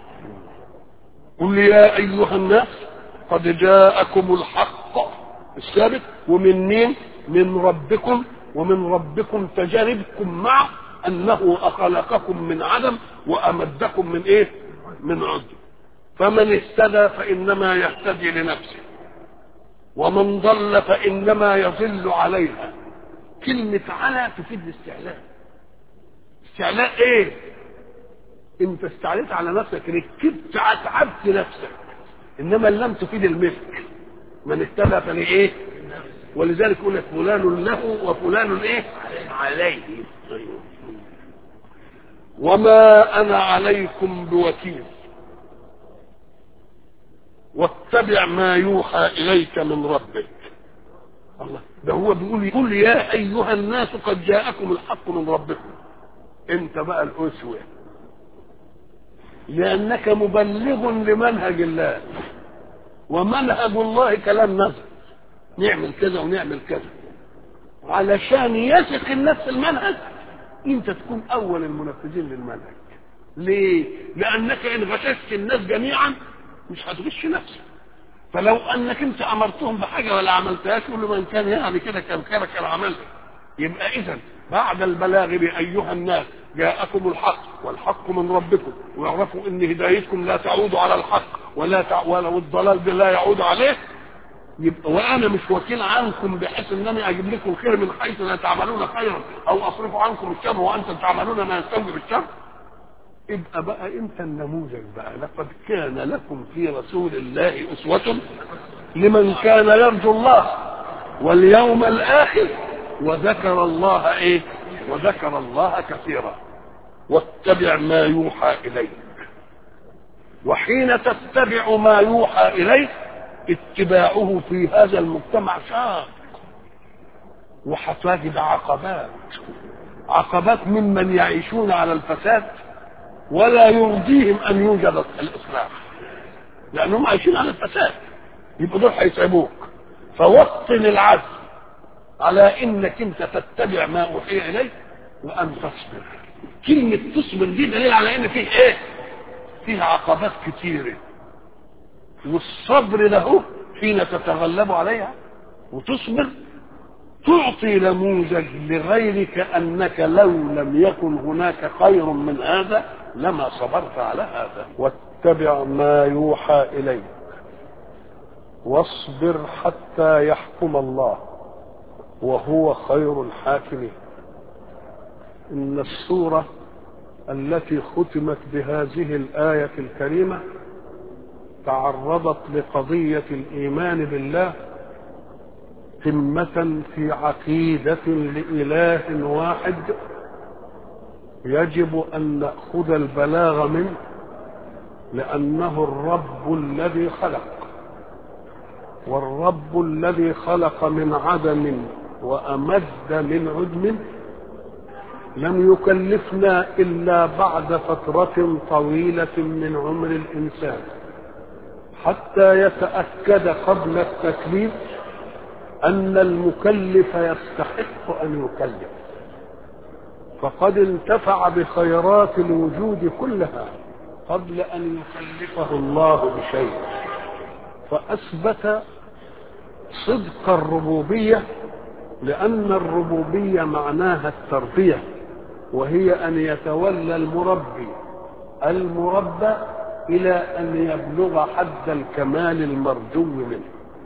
قل يا ايها الناس قد جاءكم الحق الثابت ومن مين من ربكم ومن ربكم تجاربكم مع انه خلقكم من عدم وامدكم من ايه من عدم فمن اهتدى فانما يهتدي لنفسه ومن ضل فانما يضل عليها كلمة على تفيد الاستعلاء استعلاء ايه انت استعليت على نفسك ركبت اتعبت نفسك انما لم تفيد الملك من اهتدى فلايه ولذلك يقول لك فلان له وفلان ايه عليه وما انا عليكم بوكيل واتبع ما يوحى اليك من ربك الله ده هو بيقول قل يا ايها الناس قد جاءكم الحق من ربكم انت بقى الاسوه لانك مبلغ لمنهج الله ومنهج الله كلام نزل نعمل كذا ونعمل كذا علشان يثق الناس المنهج انت تكون اول المنفذين للمنهج ليه لانك ان غششت الناس جميعا مش هتغش نفسك فلو انك انت امرتهم بحاجه ولا عملتهاش كل من كان يعني كده كان خيرك كان عملت يبقى اذا بعد البلاغ بايها الناس جاءكم الحق والحق من ربكم واعرفوا ان هدايتكم لا تعود على الحق ولا تع... ولا والضلال لا يعود عليه يبقى وانا مش وكيل عنكم بحيث انني اجيب لكم الخير من حيث لا تعملون خيرا او اصرف عنكم الشر وانتم تعملون ما يستوجب الشر يبقى بقى انت النموذج بقى لقد كان لكم في رسول الله اسوة لمن كان يرجو الله واليوم الاخر وذكر الله ايه وذكر الله كثيرا واتبع ما يوحى اليك وحين تتبع ما يوحى اليك اتباعه في هذا المجتمع شاق وهتجد عقبات عقبات ممن يعيشون على الفساد ولا يرضيهم ان يوجد الاصلاح لانهم عايشين على الفساد يبقى دول هيتعبوك فوطن العزم على انك انت تتبع ما اوحي اليك وان تصبر كلمه تصبر دي دليل على ان فيه ايه فيه عقبات كتيره والصبر له حين تتغلب عليها وتصبر تعطي نموذج لغيرك انك لو لم يكن هناك خير من هذا لما صبرت على هذا واتبع ما يوحى اليك واصبر حتى يحكم الله وهو خير الحاكمين ان السوره التي ختمت بهذه الايه الكريمه تعرضت لقضيه الايمان بالله قمه في عقيده لاله واحد يجب ان ناخذ البلاغ منه لانه الرب الذي خلق والرب الذي خلق من عدم وامد من عدم لم يكلفنا الا بعد فتره طويله من عمر الانسان حتى يتاكد قبل التكليف ان المكلف يستحق ان يكلف فقد انتفع بخيرات الوجود كلها قبل ان يكلفه الله بشيء فاثبت صدق الربوبيه لان الربوبيه معناها التربيه وهي ان يتولى المربي المربى الى ان يبلغ حد الكمال المرجو منه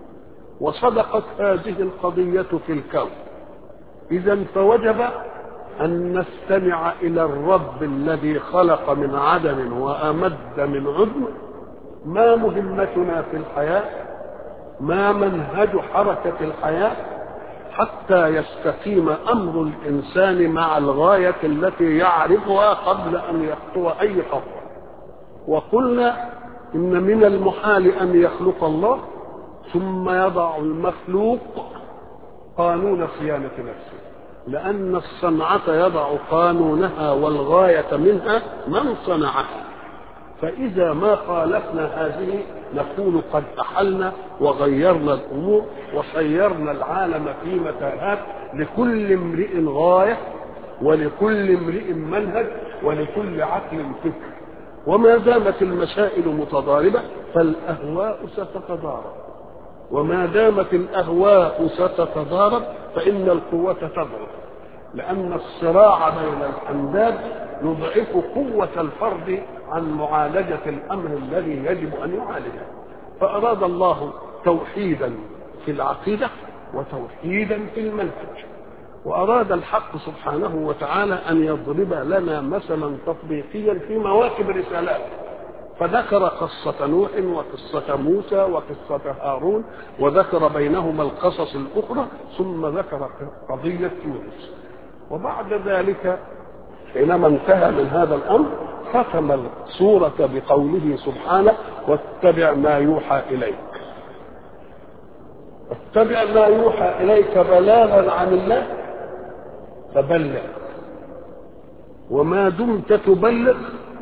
وصدقت هذه القضيه في الكون اذا فوجب ان نستمع الى الرب الذي خلق من عدم وامد من عدم ما مهمتنا في الحياه ما منهج حركه الحياه حتى يستقيم امر الانسان مع الغايه التي يعرفها قبل ان يخطو اي خطوه وقلنا ان من المحال ان يخلق الله ثم يضع المخلوق قانون صيانه نفسه لان الصنعه يضع قانونها والغايه منها من صنعها فإذا ما خالفنا هذه نكون قد أحلنا وغيرنا الأمور وصيرنا العالم في متاهات لكل امرئ غاية ولكل امرئ منهج ولكل عقل فكر وما دامت المسائل متضاربة فالأهواء ستتضارب وما دامت الأهواء ستتضارب فإن القوة تضرب لأن الصراع بين الأنداد يضعف قوة الفرد عن معالجة الأمر الذي يجب أن يعالجه فأراد الله توحيدا في العقيدة وتوحيدا في المنهج وأراد الحق سبحانه وتعالى أن يضرب لنا مثلا تطبيقيا في مواكب رسالاته فذكر قصة نوح وقصة موسى وقصة هارون وذكر بينهما القصص الأخرى ثم ذكر قضية يونس وبعد ذلك حينما انتهى من هذا الامر ختم السوره بقوله سبحانه واتبع ما يوحى اليك اتبع ما يوحى اليك بلاغا عن الله فبلغ وما دمت تبلغ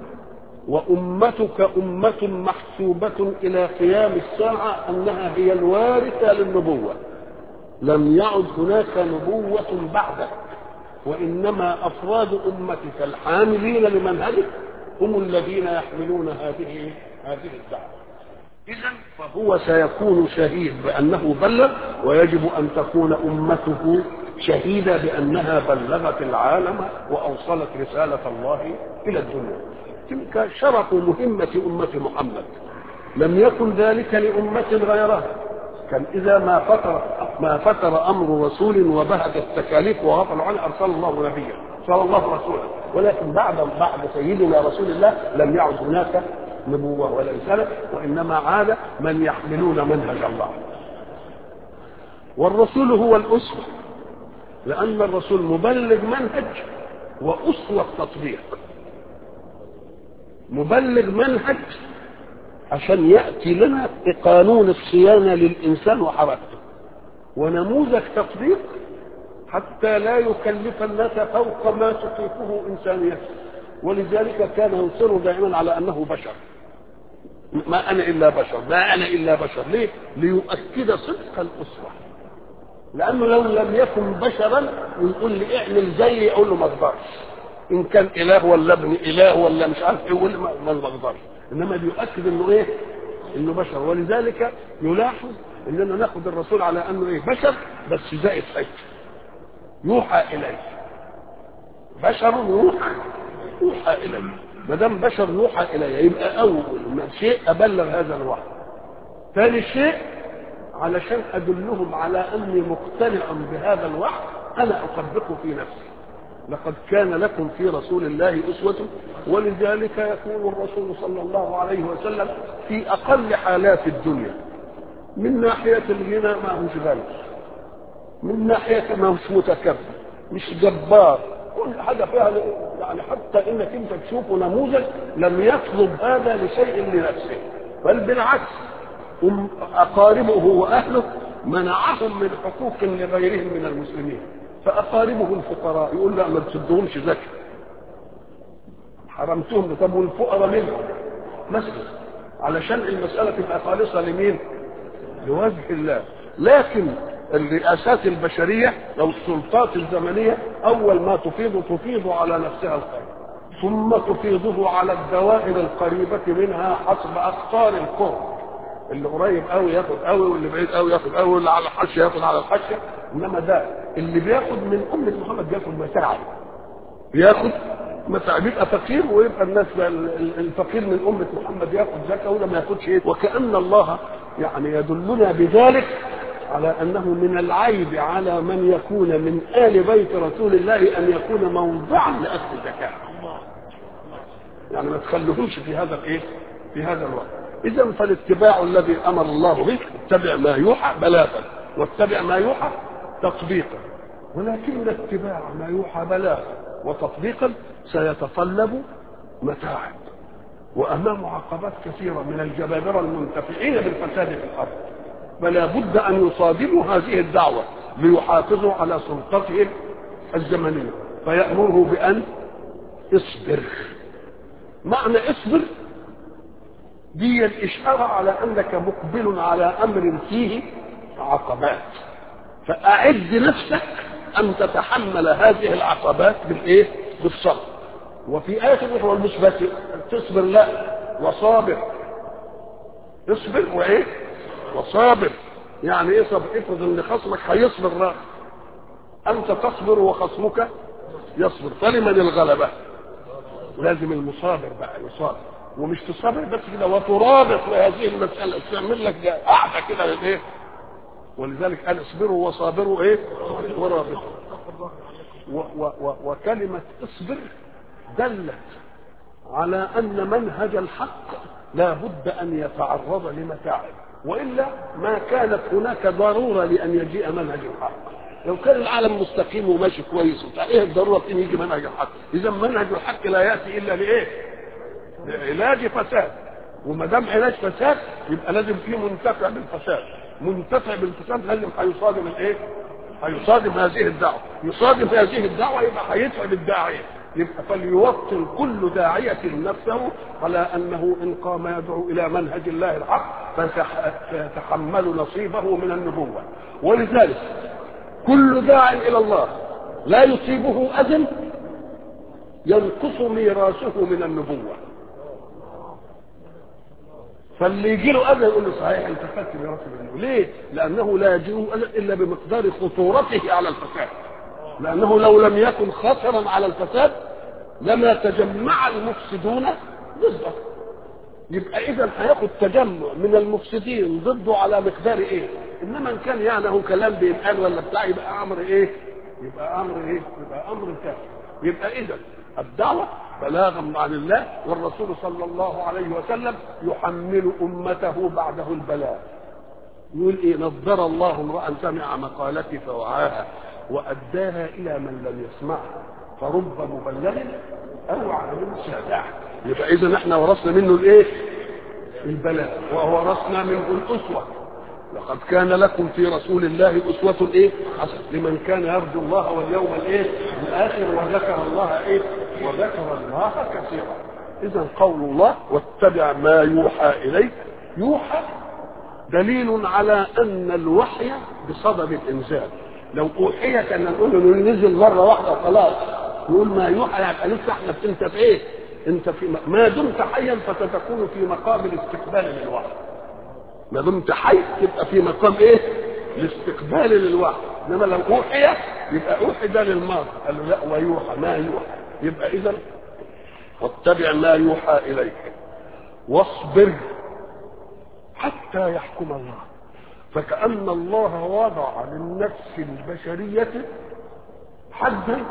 وامتك امه محسوبه الى قيام الساعه انها هي الوارثه للنبوه لم يعد هناك نبوه بعدك وإنما أفراد أمتك الحاملين لمنهجك هم الذين يحملون هذه هذه الدعوة إذا فهو سيكون شهيد بأنه بلغ ويجب أن تكون أمته شهيدة بأنها بلغت العالم وأوصلت رسالة الله إلى الدنيا تلك شرف مهمة أمة محمد لم يكن ذلك لأمة غيرها كان إذا ما فتر ما فتر أمر رسول وبهت التكاليف وغفل عنه أرسل الله نبيا صلى الله رسولا ولكن بعد بعد سيدنا رسول الله لم يعد هناك نبوة ولا رسالة وإنما عاد من يحملون منهج الله والرسول هو الأسوة لأن الرسول مبلغ منهج وأسوة تطبيق مبلغ منهج عشان يأتي لنا بقانون الصيانة للإنسان وحركته ونموذج تطبيق حتى لا يكلف الناس فوق ما تطيقه إنسانيته ولذلك كان يصر دائما على أنه بشر ما أنا إلا بشر ما أنا إلا بشر ليه؟ ليؤكد صدق الأسرة لأنه لو لم يكن بشرا ويقول لي اعمل زي يقول له ما اقدرش إن كان إله ولا ابن إله ولا مش عارف إيه يقول ما ما اقدرش إنما بيؤكد إنه إيه؟ إنه بشر ولذلك يلاحظ إننا ناخذ الرسول على أنه إيه؟ بشر بس زائد حته يوحى إليه بشر يوحى يوحى إليه ما دام بشر يوحى إليه يبقى أول ما شيء أبلغ هذا الوحي ثاني شيء علشان أدلهم على أني مقتنع بهذا الوحي أنا أطبقه في نفسي لقد كان لكم في رسول الله أسوة ولذلك يكون الرسول صلى الله عليه وسلم في أقل حالات الدنيا من ناحية الغنى ما هوش غني من ناحية ما هوش متكبر مش جبار كل حاجة فيها يعني حتى انك انت تشوفه نموذج لم يطلب هذا لشيء لنفسه بل بالعكس أقاربه وأهله منعهم من حقوق لغيرهم من المسلمين فأقاربه الفقراء يقول لا ما تسدهمش زكاة حرمتهم طب والفقراء منهم مثلا علشان المسألة تبقى خالصة لمين؟ لوجه الله لكن الرئاسات البشرية أو السلطات الزمنية أول ما تفيض تفيض على نفسها الخير ثم تفيضه على الدوائر القريبة منها حسب أقطار القرب اللي قريب قوي ياخد قوي واللي بعيد قوي ياخد قوي واللي على الحاشيه ياخد على الحاشيه انما ده اللي بياخد من امه محمد بياخد متاعب بياخد متاعب يبقى فقير ويبقى الناس الفقير من امه محمد ياخد زكاه ولا ما ياخدش ايه وكان الله يعني يدلنا بذلك على انه من العيب على من يكون من ال بيت رسول الله ان يكون موضعا لاخذ الزكاه يعني ما تخلوهمش في هذا الايه في هذا الوقت اذا فالاتباع الذي امر الله به اتبع ما يوحى بلاغا واتبع ما يوحى تطبيقا ولكن اتباع ما يوحى بلاغا وتطبيقا سيتطلب متاعب وامامه عقبات كثيره من الجبابره المنتفعين بالفساد في الارض فلا بد ان يصادموا هذه الدعوه ليحافظوا على سلطتهم الزمنيه فيامره بان اصبر معنى اصبر دي الإشارة على أنك مقبل على أمر فيه عقبات فأعد نفسك أن تتحمل هذه العقبات بالإيه؟ بالصبر وفي آية الأخرى مش بس تصبر لا وصابر اصبر وإيه؟ وصابر يعني ايه صبر؟ افرض ان خصمك هيصبر لا أنت تصبر وخصمك يصبر فلمن الغلبة؟ لازم المصابر بقى يصابر ومش تصابر بس كده وترابط لهذه المسألة تعمل لك قاعدة كده للايه ولذلك قال اصبروا وصابروا ايه ورابطوا و و و وكلمة اصبر دلت على أن منهج الحق لا بد أن يتعرض لمتاعب وإلا ما كانت هناك ضرورة لأن يجيء منهج الحق لو كان العالم مستقيم وماشي كويس وبتاع ايه الضروره ان يجي منهج الحق اذا منهج الحق لا ياتي الا لايه لعلاج فساد وما دام علاج فساد يبقى لازم فيه منتفع بالفساد منتفع بالفساد لازم هيصادم الايه هيصادم هذه الدعوه يصادم هذه الدعوه يبقى هيتعب الداعيه يبقى فليوطن كل داعية نفسه على أنه إن قام يدعو إلى منهج الله الحق فيتحمل نصيبه من النبوة ولذلك كل داع إلى الله لا يصيبه أذى ينقص ميراثه من النبوة فاللي يجي له أذى يقول له صحيح أنت خدت ميراث من النبوة ليه؟ لأنه لا يجيء أذى إلا بمقدار خطورته على الفساد لأنه لو لم يكن خطرا على الفساد لما تجمع المفسدون ضده يبقى اذا هياخد تجمع من المفسدين ضده على مقدار ايه انما ان كان يعني هو كلام بيتقال ولا بتاع يبقى امر ايه يبقى امر ايه يبقى امر كافر يبقى اذا الدعوه بلاغا عن الله والرسول صلى الله عليه وسلم يحمل امته بعده البلاغ يقول ايه نضر الله امرا سمع مقالتي فوعاها واداها الى من لم يسمعها فرب مبلغ او عالم سادع يبقى اذا احنا ورثنا منه الايه البلاء وورثنا منه الاسوه لقد كان لكم في رسول الله اسوه ايه حسنه لمن كان يرجو الله واليوم الايه الاخر وذكر الله ايه وذكر الله كثيرا اذا قول الله واتبع ما يوحى اليك يوحى دليل على ان الوحي بصدد الانزال لو اوحي كان نقول انه نزل مره واحده وخلاص نقول ما يوحى يبقى لسه احنا انت في ايه؟ انت في ما دمت حيا فستكون في مقام الاستقبال للوحي. ما دمت حي تبقى في مقام ايه؟ الاستقبال للوحي، انما لو اوحي يبقى اوحي ده للماضي، قال له لا ويوحى ما يوحى، يبقى اذا واتبع ما يوحى اليك واصبر حتى يحكم الله. فكأن الله وضع للنفس البشرية حدا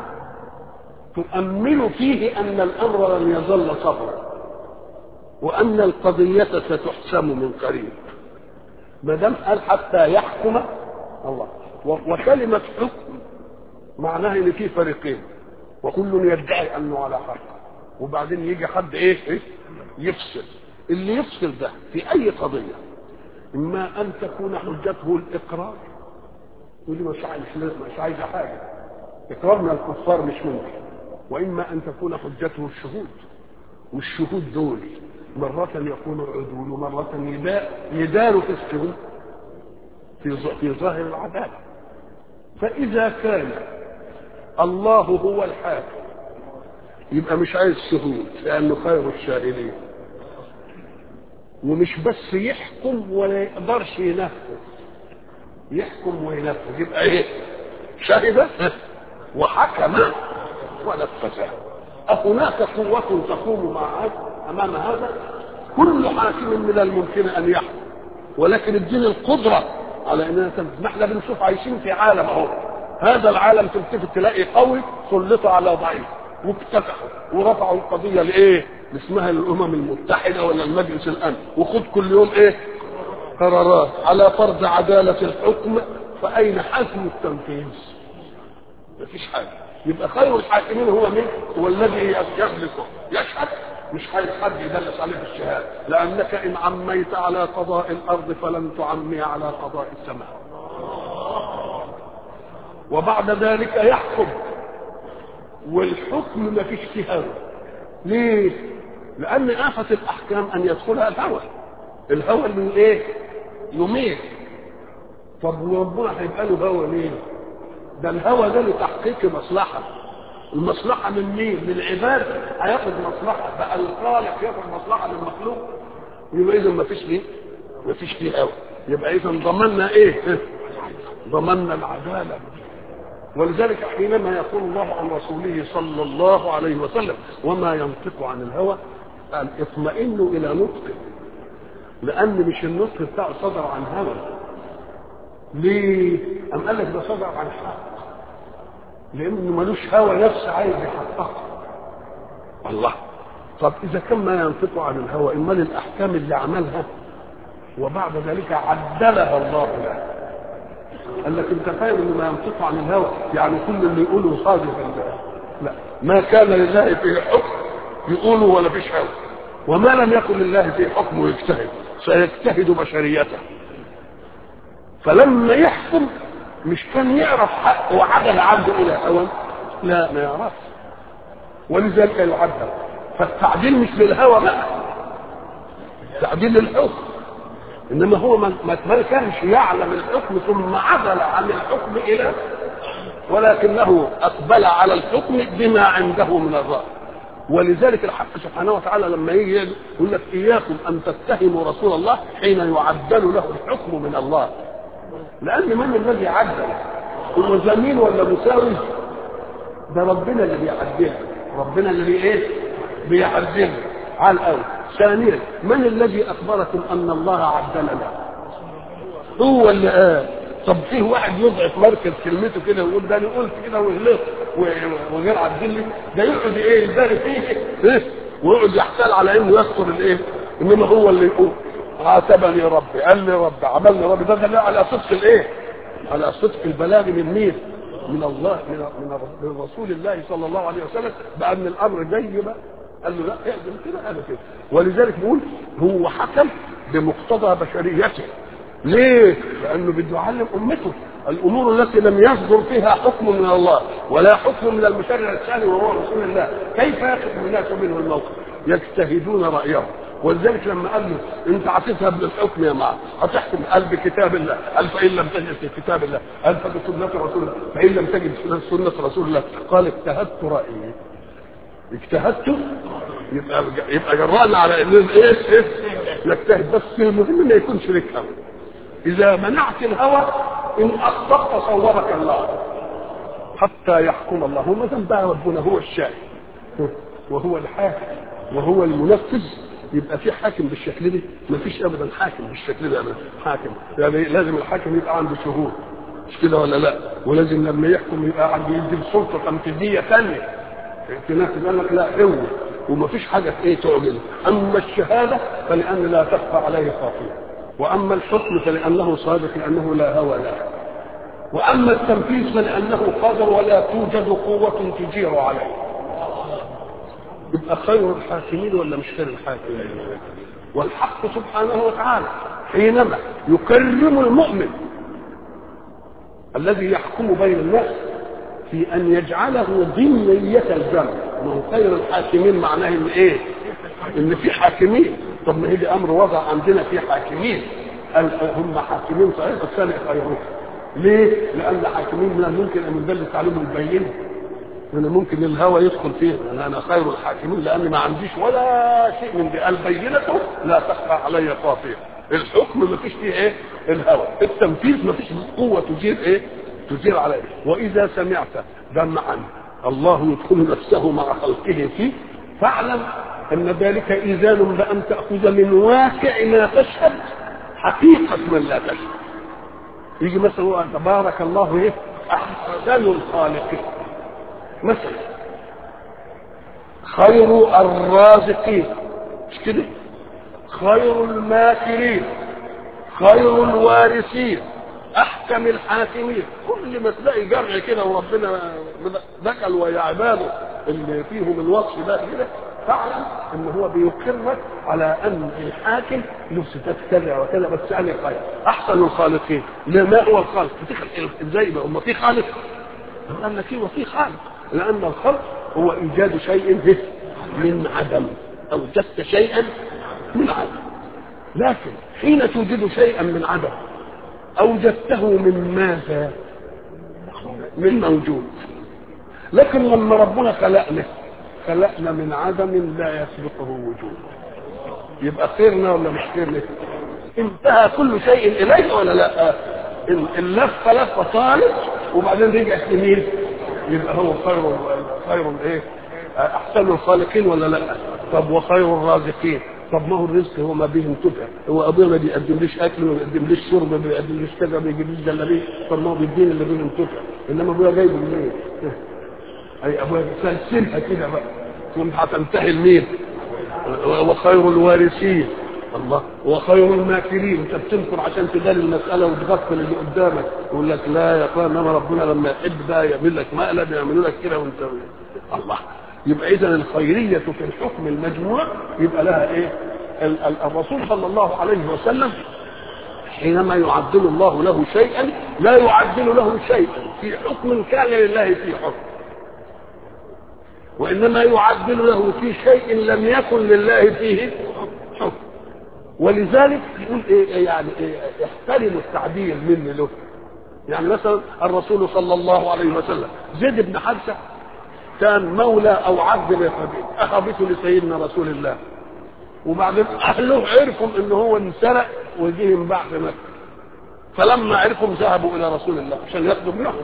تؤمل فيه أن الأمر لن يظل صبرا وأن القضية ستحسم من قريب ما دام قال حتى يحكم الله وكلمة حكم معناها إن في فريقين وكل يدعي أنه على حق وبعدين يجي حد إيه, إيه؟ يفصل اللي يفصل ده في أي قضية إما أن تكون حجته الإقرار يقول مش عايز مش عايز حاجة إقرارنا الكفار مش ممكن وإما أن تكون حجته الشهود والشهود دول مرة يكون عدول ومرة يدار في الشهود في في ظاهر العدالة فإذا كان الله هو الحاكم يبقى مش عايز شهود لأنه خير الشاهدين ومش بس يحكم ولا يقدرش ينفذ يحكم وينفذ يبقى ايه شهد وحكم ونفذ أهناك قوة تقوم مع هذا أمام هذا كل حاكم من الممكن أن يحكم ولكن الدين القدرة على أننا ما احنا بنشوف عايشين في عالم أهو هذا العالم تلتفت تلاقي قوي سلط على ضعيف وافتتحوا ورفعوا القضية لإيه؟ اسمها الأمم المتحدة ولا المجلس الأمن وخد كل يوم إيه؟ قرارات على فرض عدالة الحكم فأين حسم التنفيذ؟ مفيش حاجة يبقى خير الحاكمين هو مين؟ هو الذي يملكه يشهد مش عايز حد يدلس عليه بالشهاده لانك ان عميت على قضاء الارض فلن تعمي على قضاء السماء وبعد ذلك يحكم والحكم ما فيش فيه هوى ليه لان آفة الاحكام ان يدخلها الهوى الهوى اللي ايه يميت طب وربنا هيبقى له هوى ليه ده الهوى ده لتحقيق مصلحه المصلحة من مين؟ من العباد هياخد مصلحة بقى الخالق ياخد مصلحة من المخلوق يبقى إذا ما فيش ليه؟ ما فيش فيه قوي يبقى إذا ضمننا إيه؟ ضمننا العدالة ولذلك حينما يقول الله عن رسوله صلى الله عليه وسلم وما ينطق عن الهوى قال اطمئنوا إلى نطقه لأن مش النطق بتاعه صدر عن هوى ليه؟ أم قال لك ده صدر عن حق لانه ملوش هوى نفس عايز يحققه الله طب اذا كان ما ينطق عن الهوى امال الاحكام اللي عملها وبعد ذلك عدلها الله له قال لك انت فاهم انه ما ينطق عن الهوى يعني كل اللي يقوله صادق لا ما كان لله فيه حكم يقوله ولا فيش هوى وما لم يكن لله فيه حكم يجتهد سيجتهد بشريته فلما يحكم مش كان يعرف حق وعدل عبده الى هوى لا ما يعرفش ولذلك يعدل فالتعديل مش للهوى بقى تعديل للحكم انما هو ما ما كانش يعلم الحكم ثم عدل عن الحكم الى ولكنه اقبل على الحكم بما عنده من الراي ولذلك الحق سبحانه وتعالى لما يجي يقول لك اياكم ان تتهموا رسول الله حين يعدل له الحكم من الله لان من الذي عدل هو زميل ولا مساوي ده ربنا اللي بيعدلها ربنا اللي ايه بيعدلها على الاول ثانيا من الذي اخبركم ان الله عدلنا هو اللي قال طب فيه واحد يضعف مركز كلمته كده ويقول ده انا قلت كده وغلط وغير عدل لي ده يقعد ايه يبارك فيه إيه؟ ويقعد يحتال على انه يذكر الايه انما هو اللي يقول عاتبني ربي قال لي ربي عملني ربي ده دليل على صدق الايه على صدق البلاغ من مين من الله من من من رسول الله صلى الله عليه وسلم بان الامر جاي بقى قال له لا اعمل كده قال كده ولذلك بيقول هو حكم بمقتضى بشريته ليه؟ لانه بده يعلم امته الامور التي لم يصدر فيها حكم من الله ولا حكم من المشرع الثاني وهو رسول الله كيف ياخذ الناس منه الموقف؟ يجتهدون رايهم ولذلك لما قال له انت هتذهب للحكم يا معه هتحكم قال بكتاب الله قال فان لم تجد في كتاب الله قال فبسنه رسول الله فان لم تجد في سنه رسول الله قال اجتهدت رايي اجتهدت يبقى يبقى جرأنا على ان ايه ايه نجتهد بس المهم ما يكونش لك هوى اذا منعت الهوى ان اخطأت صورك الله حتى يحكم الله وما دام بقى ربنا هو الشاهد وهو الحاكم وهو المنفذ يبقى في حاكم بالشكل ده ما فيش ابدا حاكم بالشكل ده ابدا حاكم يعني لازم الحاكم يبقى عنده شهود مش كده ولا لا ولازم لما يحكم يبقى عنده يدي سلطه تنفيذيه ثانيه في ناس قال لك لا هو وما فيش حاجه ايه تعجزه اما الشهاده فلان لا تخفى عليه خافيه واما الحكم فلانه صادق لانه لا هوى له واما التنفيذ فلانه قادر ولا توجد قوه تجير عليه يبقى خير الحاكمين ولا مش خير الحاكمين والحق سبحانه وتعالى حينما يكرم المؤمن الذي يحكم بين الناس في ان يجعله ضمنية الجمع ما هو خير الحاكمين معناه ان ايه ان في حاكمين طب ما هي امر وضع عندنا في حاكمين هم حاكمين صحيح بس انا خيرهم ليه؟ لان حاكمين من الممكن ان يدلس عليهم البينه من الممكن الهوى يدخل فيه انا انا خير الحاكمين لاني ما عنديش ولا شيء من دي البينه لا تخفى علي خافيه الحكم ما فيش فيه ايه الهوى التنفيذ ما فيش قوه تجير ايه تجير عليه واذا سمعت دمعا الله يدخل نفسه مع خلقه فيه فاعلم ان ذلك ايذان بان تاخذ من واقع ما تشهد حقيقه من لا تشهد يجي مثلا هو تبارك الله ايه احسن الخالقين مثلا خير الرازقين مش كده خير الماكرين خير الوارثين احكم الحاكمين كل ما تلاقي جرع كده وربنا دخل ويا عباده اللي فيهم الوصف ده كده فاعلم ان هو بيقرك على ان الحاكم له صفات كذا وكذا بس انا خير احسن الخالقين ما هو الخالق ازاي بقى ما في خالق قال لك ايه وفي خالق لان الخلق هو ايجاد شيء من عدم اوجدت شيئا من عدم لكن حين توجد شيئا من عدم اوجدته من ماذا من موجود لكن لما ربنا خلقنا خلقنا من عدم لا يسبقه وجود يبقى خيرنا ولا مش خيرنا انتهى كل شيء اليه ولا لا اللفه لفه طالت وبعدين رجعت لمين يبقى هو خير خير ايه احسن الخالقين ولا لا طب وخير الرازقين طب ما هو الرزق هو ما به انتفع هو ابويا ما بيقدمليش اكل ما بيقدمليش شرب ما بيقدمليش كذا ما بيجيبليش جلابيه طب ما هو بيديني اللي به انتفع انما ابويا جايبه منين؟ اي ابويا سلسلها كده بقى ثم هتنتهي لمين؟ وخير الوارثين الله وخير الماكرين انت بتنكر عشان تدل المساله وتغفل اللي قدامك يقول لك لا يا اخوان انما ربنا لما يحب بقى يعمل لك مقلب يعملوا لك كده وانت الله يبقى اذا الخيريه في الحكم المجموع يبقى لها ايه الرسول صلى الله عليه وسلم حينما يعدل الله له شيئا لا يعدل له شيئا في حكم كان لله في حكم وانما يعدل له في شيء لم يكن لله فيه حكم ولذلك يقول ايه يعني إيه احترموا التعديل مني له يعني مثلا الرسول صلى الله عليه وسلم زيد بن حارثة كان مولى أو عبد لخديجة أخذته لسيدنا رسول الله وبعدين أهله عرفوا إن هو انسرق وجه ينباع في مكة فلما عرفوا ذهبوا إلى رسول الله عشان ياخدوا ابنهم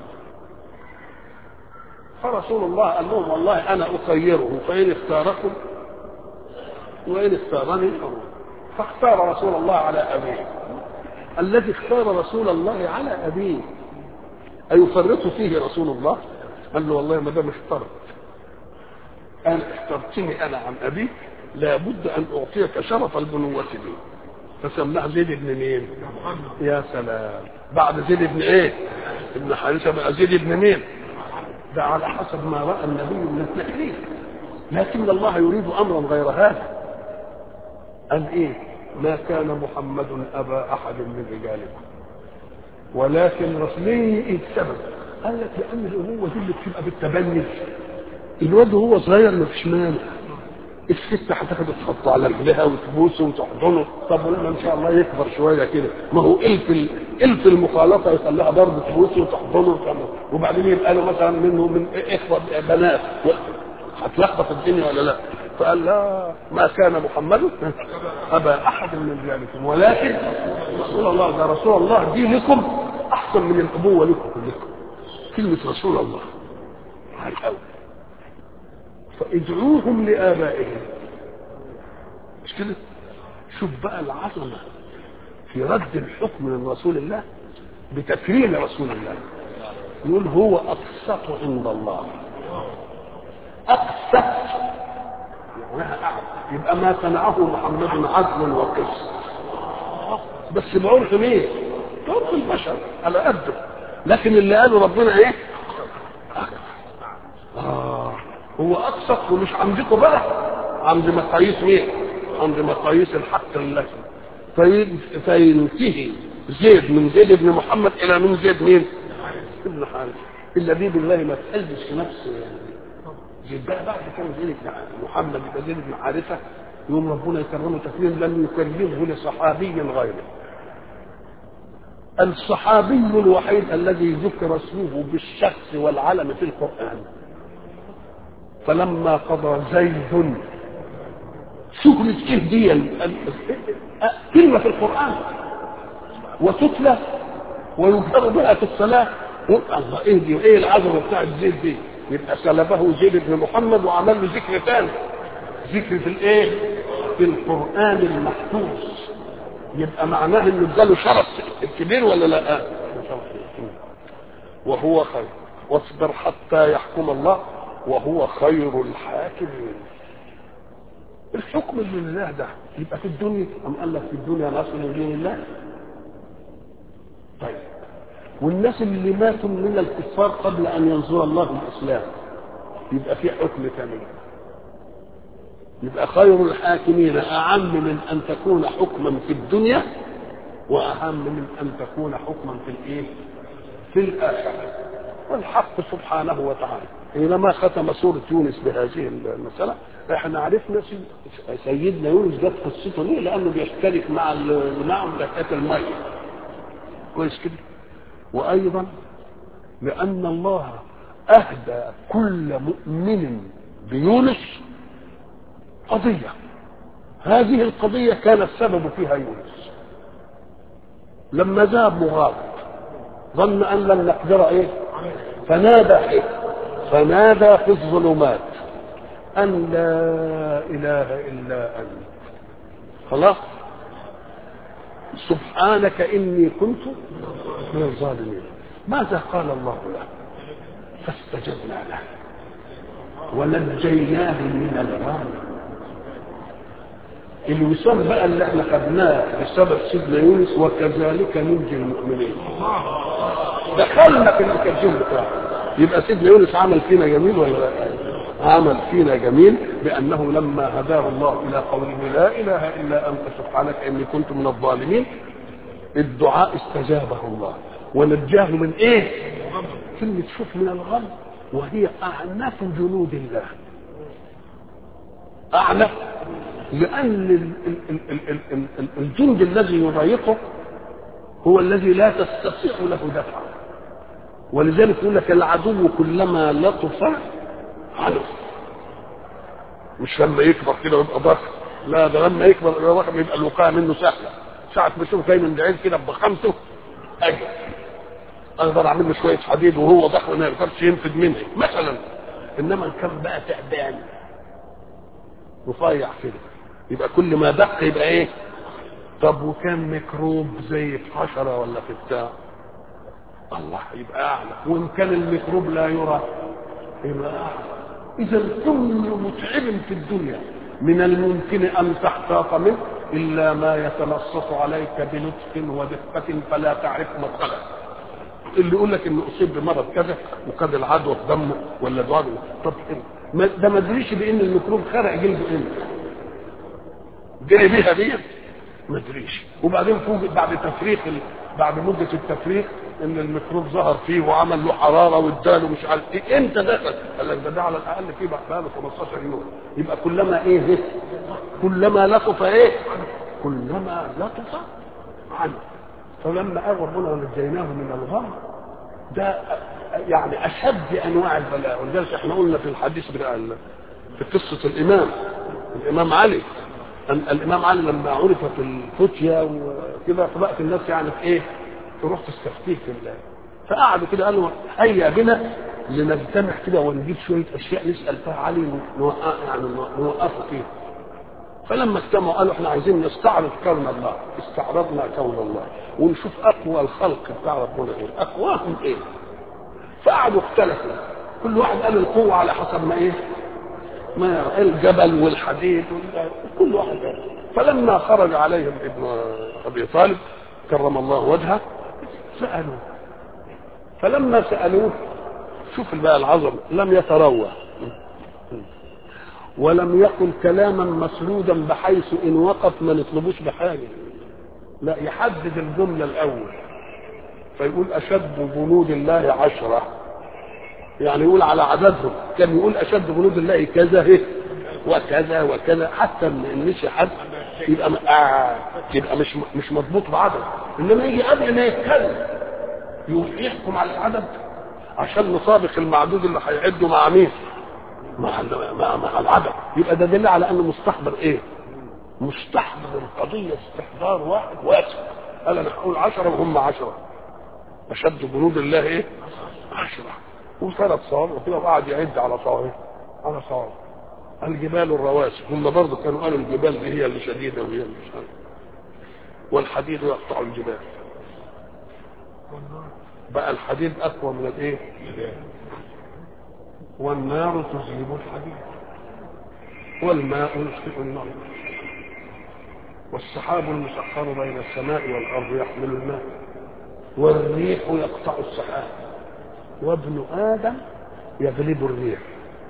فرسول الله قال لهم والله أنا أخيره فإن اختاركم وإن اختارني أروح فاختار رسول الله على أبيه الذي اختار رسول الله على أبيه أيفرط فيه رسول الله قال له والله ما دام اخترت أنا اخترتني أنا عن أبيك لابد أن أعطيك شرف البنوة لي فسماه زيد بن مين؟ يا سلام بعد زيد بن ايه؟ ابن حارثة بقى زيد بن مين؟ ده على حسب ما رأى النبي من التكليف لكن الله يريد أمرا غير هذا قال ايه؟ ما كان محمد أبا أحد من رجالكم ولكن رسلي ايه السبب؟ قال لك لأن الأبوة دي اللي بتبقى بالتبني الواد وهو صغير ما فيش مانع الست هتاخده تحط على رجلها وتبوسه وتحضنه طب ولما ان شاء الله يكبر شويه كده ما هو الف الف المخالطه يخليها برضه تبوسه وتحضنه وتعمل. وبعدين يبقى له مثلا منه من اخوه بنات هتلخبط الدنيا ولا لا؟ فقال لا ما كان محمد ابا احد من رجالكم ولكن رسول الله ده رسول الله دي لكم احسن من الابوه لكم كلكم كلمه رسول الله على الاول فادعوهم لآبائهم مش كده شوف بقى العظمة في رد الحكم من رسول الله بتكريم رسول الله يقول هو أقسط عند الله أقسط معناها أعلى يبقى ما صنعه محمد عدل وقسط بس بعرف مين؟ بعرف البشر على قده لكن اللي قاله ربنا ايه؟ آه هو اقسط ومش عندكم بقى عند مقاييس مين عند مقاييس الحق التي فينتهي زيد من زيد بن محمد الى من زيد مين ابن حارث الذي بالله ما تقلبش في نفسه يعني زيد بقى بعد كان زيد بن محمد يبقى زيد بن حارثه يوم ربنا يكرمه تكريم لم يكرمه لصحابي غيره الصحابي الوحيد الذي ذكر اسمه بالشخص والعلم في القرآن فلما قضى زيد شغلة ايه دي كلمة في القرآن وتتلى ويجهر بها في الصلاة الله ايه دي وايه العظمة بتاعت زيد دي يبقى سلبه زيد بن محمد وعمل له ذكر ثاني ذكر في الايه في القرآن المحفوظ يبقى معناه انه اداله شرف الكبير ولا لا وهو خير واصبر حتى يحكم الله وهو خير الحاكمين الحكم من الله ده يبقى في الدنيا أم قال لك في الدنيا نصر من دين الله طيب والناس اللي ماتوا من الكفار قبل أن ينظر الله الإسلام يبقى في حكم ثاني يبقى خير الحاكمين أعم من أن تكون حكما في الدنيا وأهم من أن تكون حكما في الإيه؟ في الآخرة والحق سبحانه وتعالى حينما ختم سورة يونس بهذه المسألة احنا عرفنا سيدنا يونس جت قصته ليه؟ لأنه بيشترك مع معهم زكاة المية كويس كده وأيضا لأن الله أهدى كل مؤمن بيونس قضية هذه القضية كان السبب فيها يونس لما ذهب مغاضب ظن أن لن نقدر إيه فنادى إيه فنادى في الظلمات أن لا إله إلا أنت خلاص سبحانك إني كنت من الظالمين ماذا قال الله له فاستجبنا له ونجيناه من الغم الوسام بقى اللي احنا خدناه بسبب سيدنا يونس وكذلك ننجي المؤمنين دخلنا في الكرتون بتاعه يبقى سيدنا يونس عمل فينا جميل ولا لا؟ عمل فينا جميل بانه لما هداه الله الى قوله لا اله الا انت سبحانك اني كنت من الظالمين الدعاء استجابه الله ونجاه من ايه؟ كلمة شوف من الغم وهي أعنف جنود الله أعنف لأن الجند الذي يضايقه هو الذي لا تستطيع له دفعه ولذلك يقول لك العدو كلما لطف عنه مش لما يكبر كده ويبقى ضخم لا ده لما يكبر يبقى ضخم يبقى الوقايه منه سهله ساعة ما يشوف جاي من بعيد كده بخامته اجل اقدر اعمل له شويه حديد وهو ضخم ما يقدرش ينفذ مني مثلا انما ان كان بقى تعبان رفيع كده يبقى كل ما دق يبقى ايه طب وكان ميكروب زي في حشره ولا في بتاع الله يبقى اعلى وان كان الميكروب لا يرى يبقى اعلى اذا كل متعب في الدنيا من الممكن ان تحتاط منه الا ما يتلصص عليك بلطف ودقه فلا تعرف مدخله اللي يقول لك انه اصيب بمرض كذا وخد العدوى في دمه ولا دعاء طب ما ده ما ادريش بان الميكروب خرق جلده امتى جري بيها ديت ما ادريش وبعدين فوجئ بعد تفريق ال... بعد مده التفريق ان الميكروب ظهر فيه وعمل له حراره واداله مش عارف ايه امتى دخل؟ قال لك ده, ده على الاقل فيه بقى له 15 يوم يبقى كلما ايه كلما لطف ايه؟ كلما لطف عنه فلما قال ربنا ونجيناه من الغم ده يعني اشد انواع البلاء ولذلك احنا قلنا في الحديث بتاع في قصه الامام الامام علي أن الامام علي لما عرف في الفتيا وكده فبقت الناس يعني في ايه؟ تروح تستفتيه في الله فقعدوا كده قالوا هيا بنا لنجتمع كده ونجيب شويه اشياء نسال فيها علي نوقف يعني نوقفه فيها فلما اجتمعوا قالوا احنا عايزين نستعرض كون الله استعرضنا كون الله ونشوف اقوى الخلق بتاع ربنا ايه اقواهم ايه فقعدوا اختلفوا كل واحد قال القوه على حسب ما ايه ما الجبل والحديد كل واحد قال فلما خرج عليهم ابن ابي طالب كرم الله وجهه سالوه فلما سالوه شوف بقى العظمه لم يتروى ولم يقل كلاما مسرودا بحيث ان وقف ما نطلبوش بحاجه لا يحدد الجمله الاول فيقول اشد جنود الله عشره يعني يقول على عددهم كان يقول اشد جنود الله كذا هي وكذا وكذا حتى ان مشي حد يبقى آه يبقى مش مش مضبوط بعدد انما يجي قبل ما يتكلم يحكم على العدد عشان نسابق المعدود اللي هيعده مع مين؟ مع مع, مع العدد يبقى ده دليل على انه مستحضر ايه؟ مستحضر القضيه استحضار واحد واسع قال انا هقول عشرة وهم عشرة اشد جنود الله ايه؟ عشرة وثلاث صواب وكده وقعد يعد على صواب على صواب الجبال الرواسي هم برضه كانوا قالوا الجبال دي هي اللي شديده وهي اللي مش عارف والحديد يقطع الجبال بقى الحديد اقوى من الايه؟ والنار تذهب الحديد والماء يطفئ النار والسحاب المسخر بين السماء والارض يحمل الماء والريح يقطع السحاب وابن ادم يغلب الريح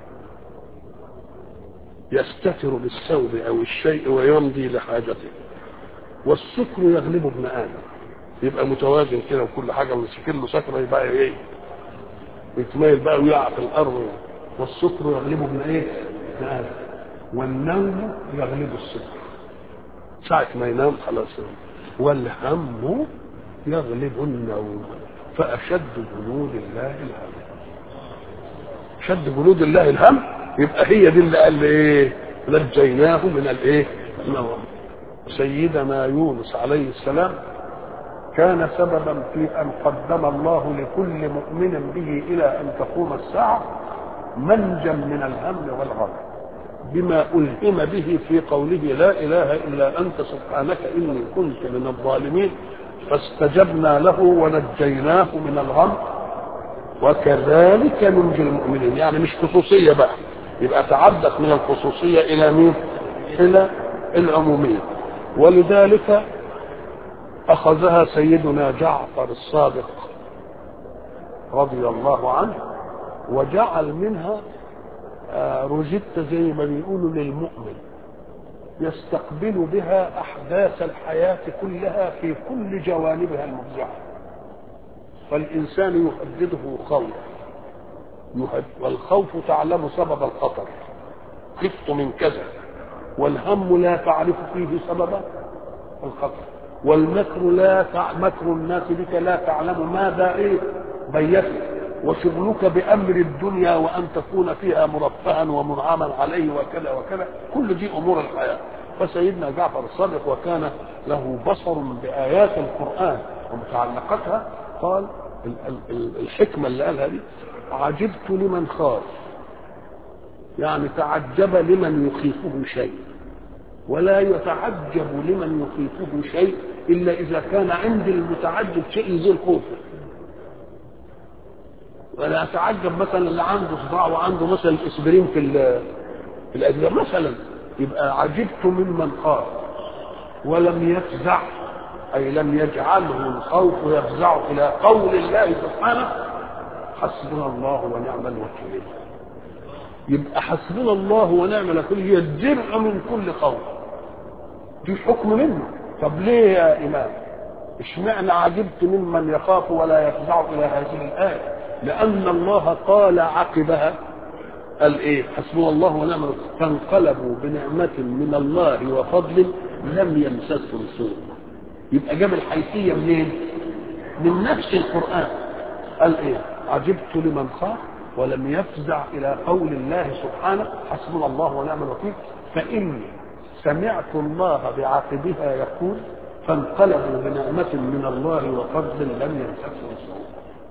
يستتر بالثوب او الشيء ويمضي لحاجته والسكر يغلب ابن ادم يبقى متوازن كده وكل حاجه ويسكر له سكره يبقى ايه يتميل بقى ويقع في الارض والسكر يغلبه ابن ايه؟ ابن ادم والنوم يغلب السكر ساعة ما ينام خلاص والهم يغلب النوم فأشد جنود الله الهم شد جنود الله الهم يبقى هي دي اللي قال ايه نجيناه من الايه النوم سيدنا يونس عليه السلام كان سببا في ان قدم الله لكل مؤمن به الى ان تقوم الساعه منجا من الهم والغم بما الهم به في قوله لا اله الا انت سبحانك اني كنت من الظالمين فاستجبنا له ونجيناه من الغم وكذلك ننجي المؤمنين يعني مش خصوصيه بقى يبقى تعدت من الخصوصيه الى مين؟ الى العموميه ولذلك أخذها سيدنا جعفر الصادق رضي الله عنه وجعل منها روجيت زي ما بيقولوا للمؤمن يستقبل بها أحداث الحياة كلها في كل جوانبها المفزعة فالإنسان يهدده خوف والخوف تعلم سبب الخطر خفت من كذا والهم لا تعرف فيه سبب الخطر والمكر لا تع... مكر الناس بك لا تعلم ماذا ايه بيته وشغلك بامر الدنيا وان تكون فيها مرفها ومنعما عليه وكذا وكذا كل دي امور الحياه فسيدنا جعفر الصادق وكان له بصر بايات القران ومتعلقاتها قال ال- ال- ال- الحكمه اللي قالها دي عجبت لمن خاف يعني تعجب لمن يخيفه شيء ولا يتعجب لمن يخيفه شيء الا اذا كان عند المتعجب شيء يزيل خوفه ولا اتعجب مثلا اللي عنده صداع وعنده مثلا اسبرين في ال- في الادويه مثلا يبقى عجبت ممن خاف ولم يفزع اي لم يجعله الخوف يفزع الى قول الله سبحانه حسبنا الله ونعم الوكيل يبقى حسبنا الله ونعم الوكيل هي الدرع من كل خوف دي حكم منه طب ليه يا امام اشمعنى عجبت ممن يخاف ولا يفزع الى هذه الايه لان الله قال عقبها قال ايه حسبنا الله ونعم الوكيل فانقلبوا بنعمه من الله وفضل لم يمسسهم سوء يبقى جاب الحيثيه منين من نفس القران قال ايه عجبت لمن خاف ولم يفزع الى قول الله سبحانه حسبنا الله ونعم الوكيل فاني سمعت الله بعاقبها يقول فانقلبوا بنعمة من الله وفضل لم يمسسهم سوء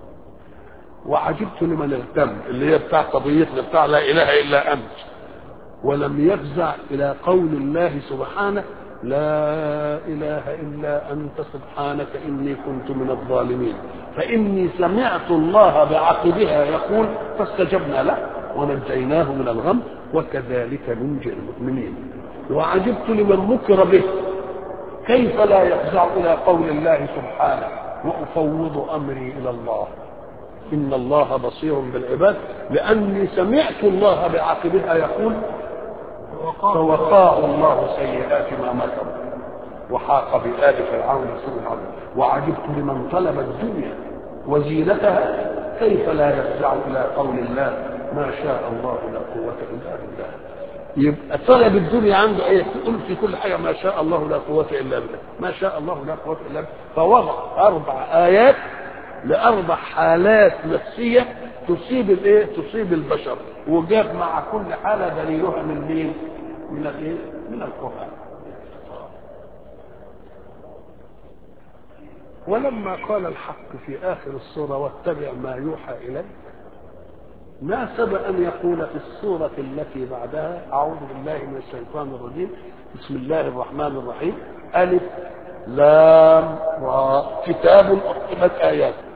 وعجبت لمن اهتم اللي هي بتاع قضيتنا بتاع لا اله الا انت ولم يفزع الى قول الله سبحانه لا اله الا انت سبحانك اني كنت من الظالمين فاني سمعت الله بعقبها يقول فاستجبنا له ونجيناه من الغم وكذلك ننجي المؤمنين وعجبت لمن مكر به كيف لا يفزع الى قول الله سبحانه وافوض امري الى الله ان الله بصير بالعباد لاني سمعت الله بعقبها يقول فوقاه الله سيئات ما مكروا وحاق بآل فرعون سوء العذاب وعجبت لمن طلب الدنيا وزينتها كيف لا يفزع الى قول الله ما شاء الله لا قوة الا بالله يبقى طلب الدنيا عنده ايه تقول في كل حاجه ما شاء الله لا قوه الا بالله ما شاء الله لا قوه الا بالله فوضع اربع ايات لاربع حالات نفسيه تصيب الايه تصيب البشر وجاب مع كل حاله دليلها من مين من الايه من القران ولما قال الحق في اخر السوره واتبع ما يوحى اليك ناسب ان يقول في السوره التي بعدها اعوذ بالله من الشيطان الرجيم بسم الله الرحمن الرحيم الف لام را كتاب احكمت اياته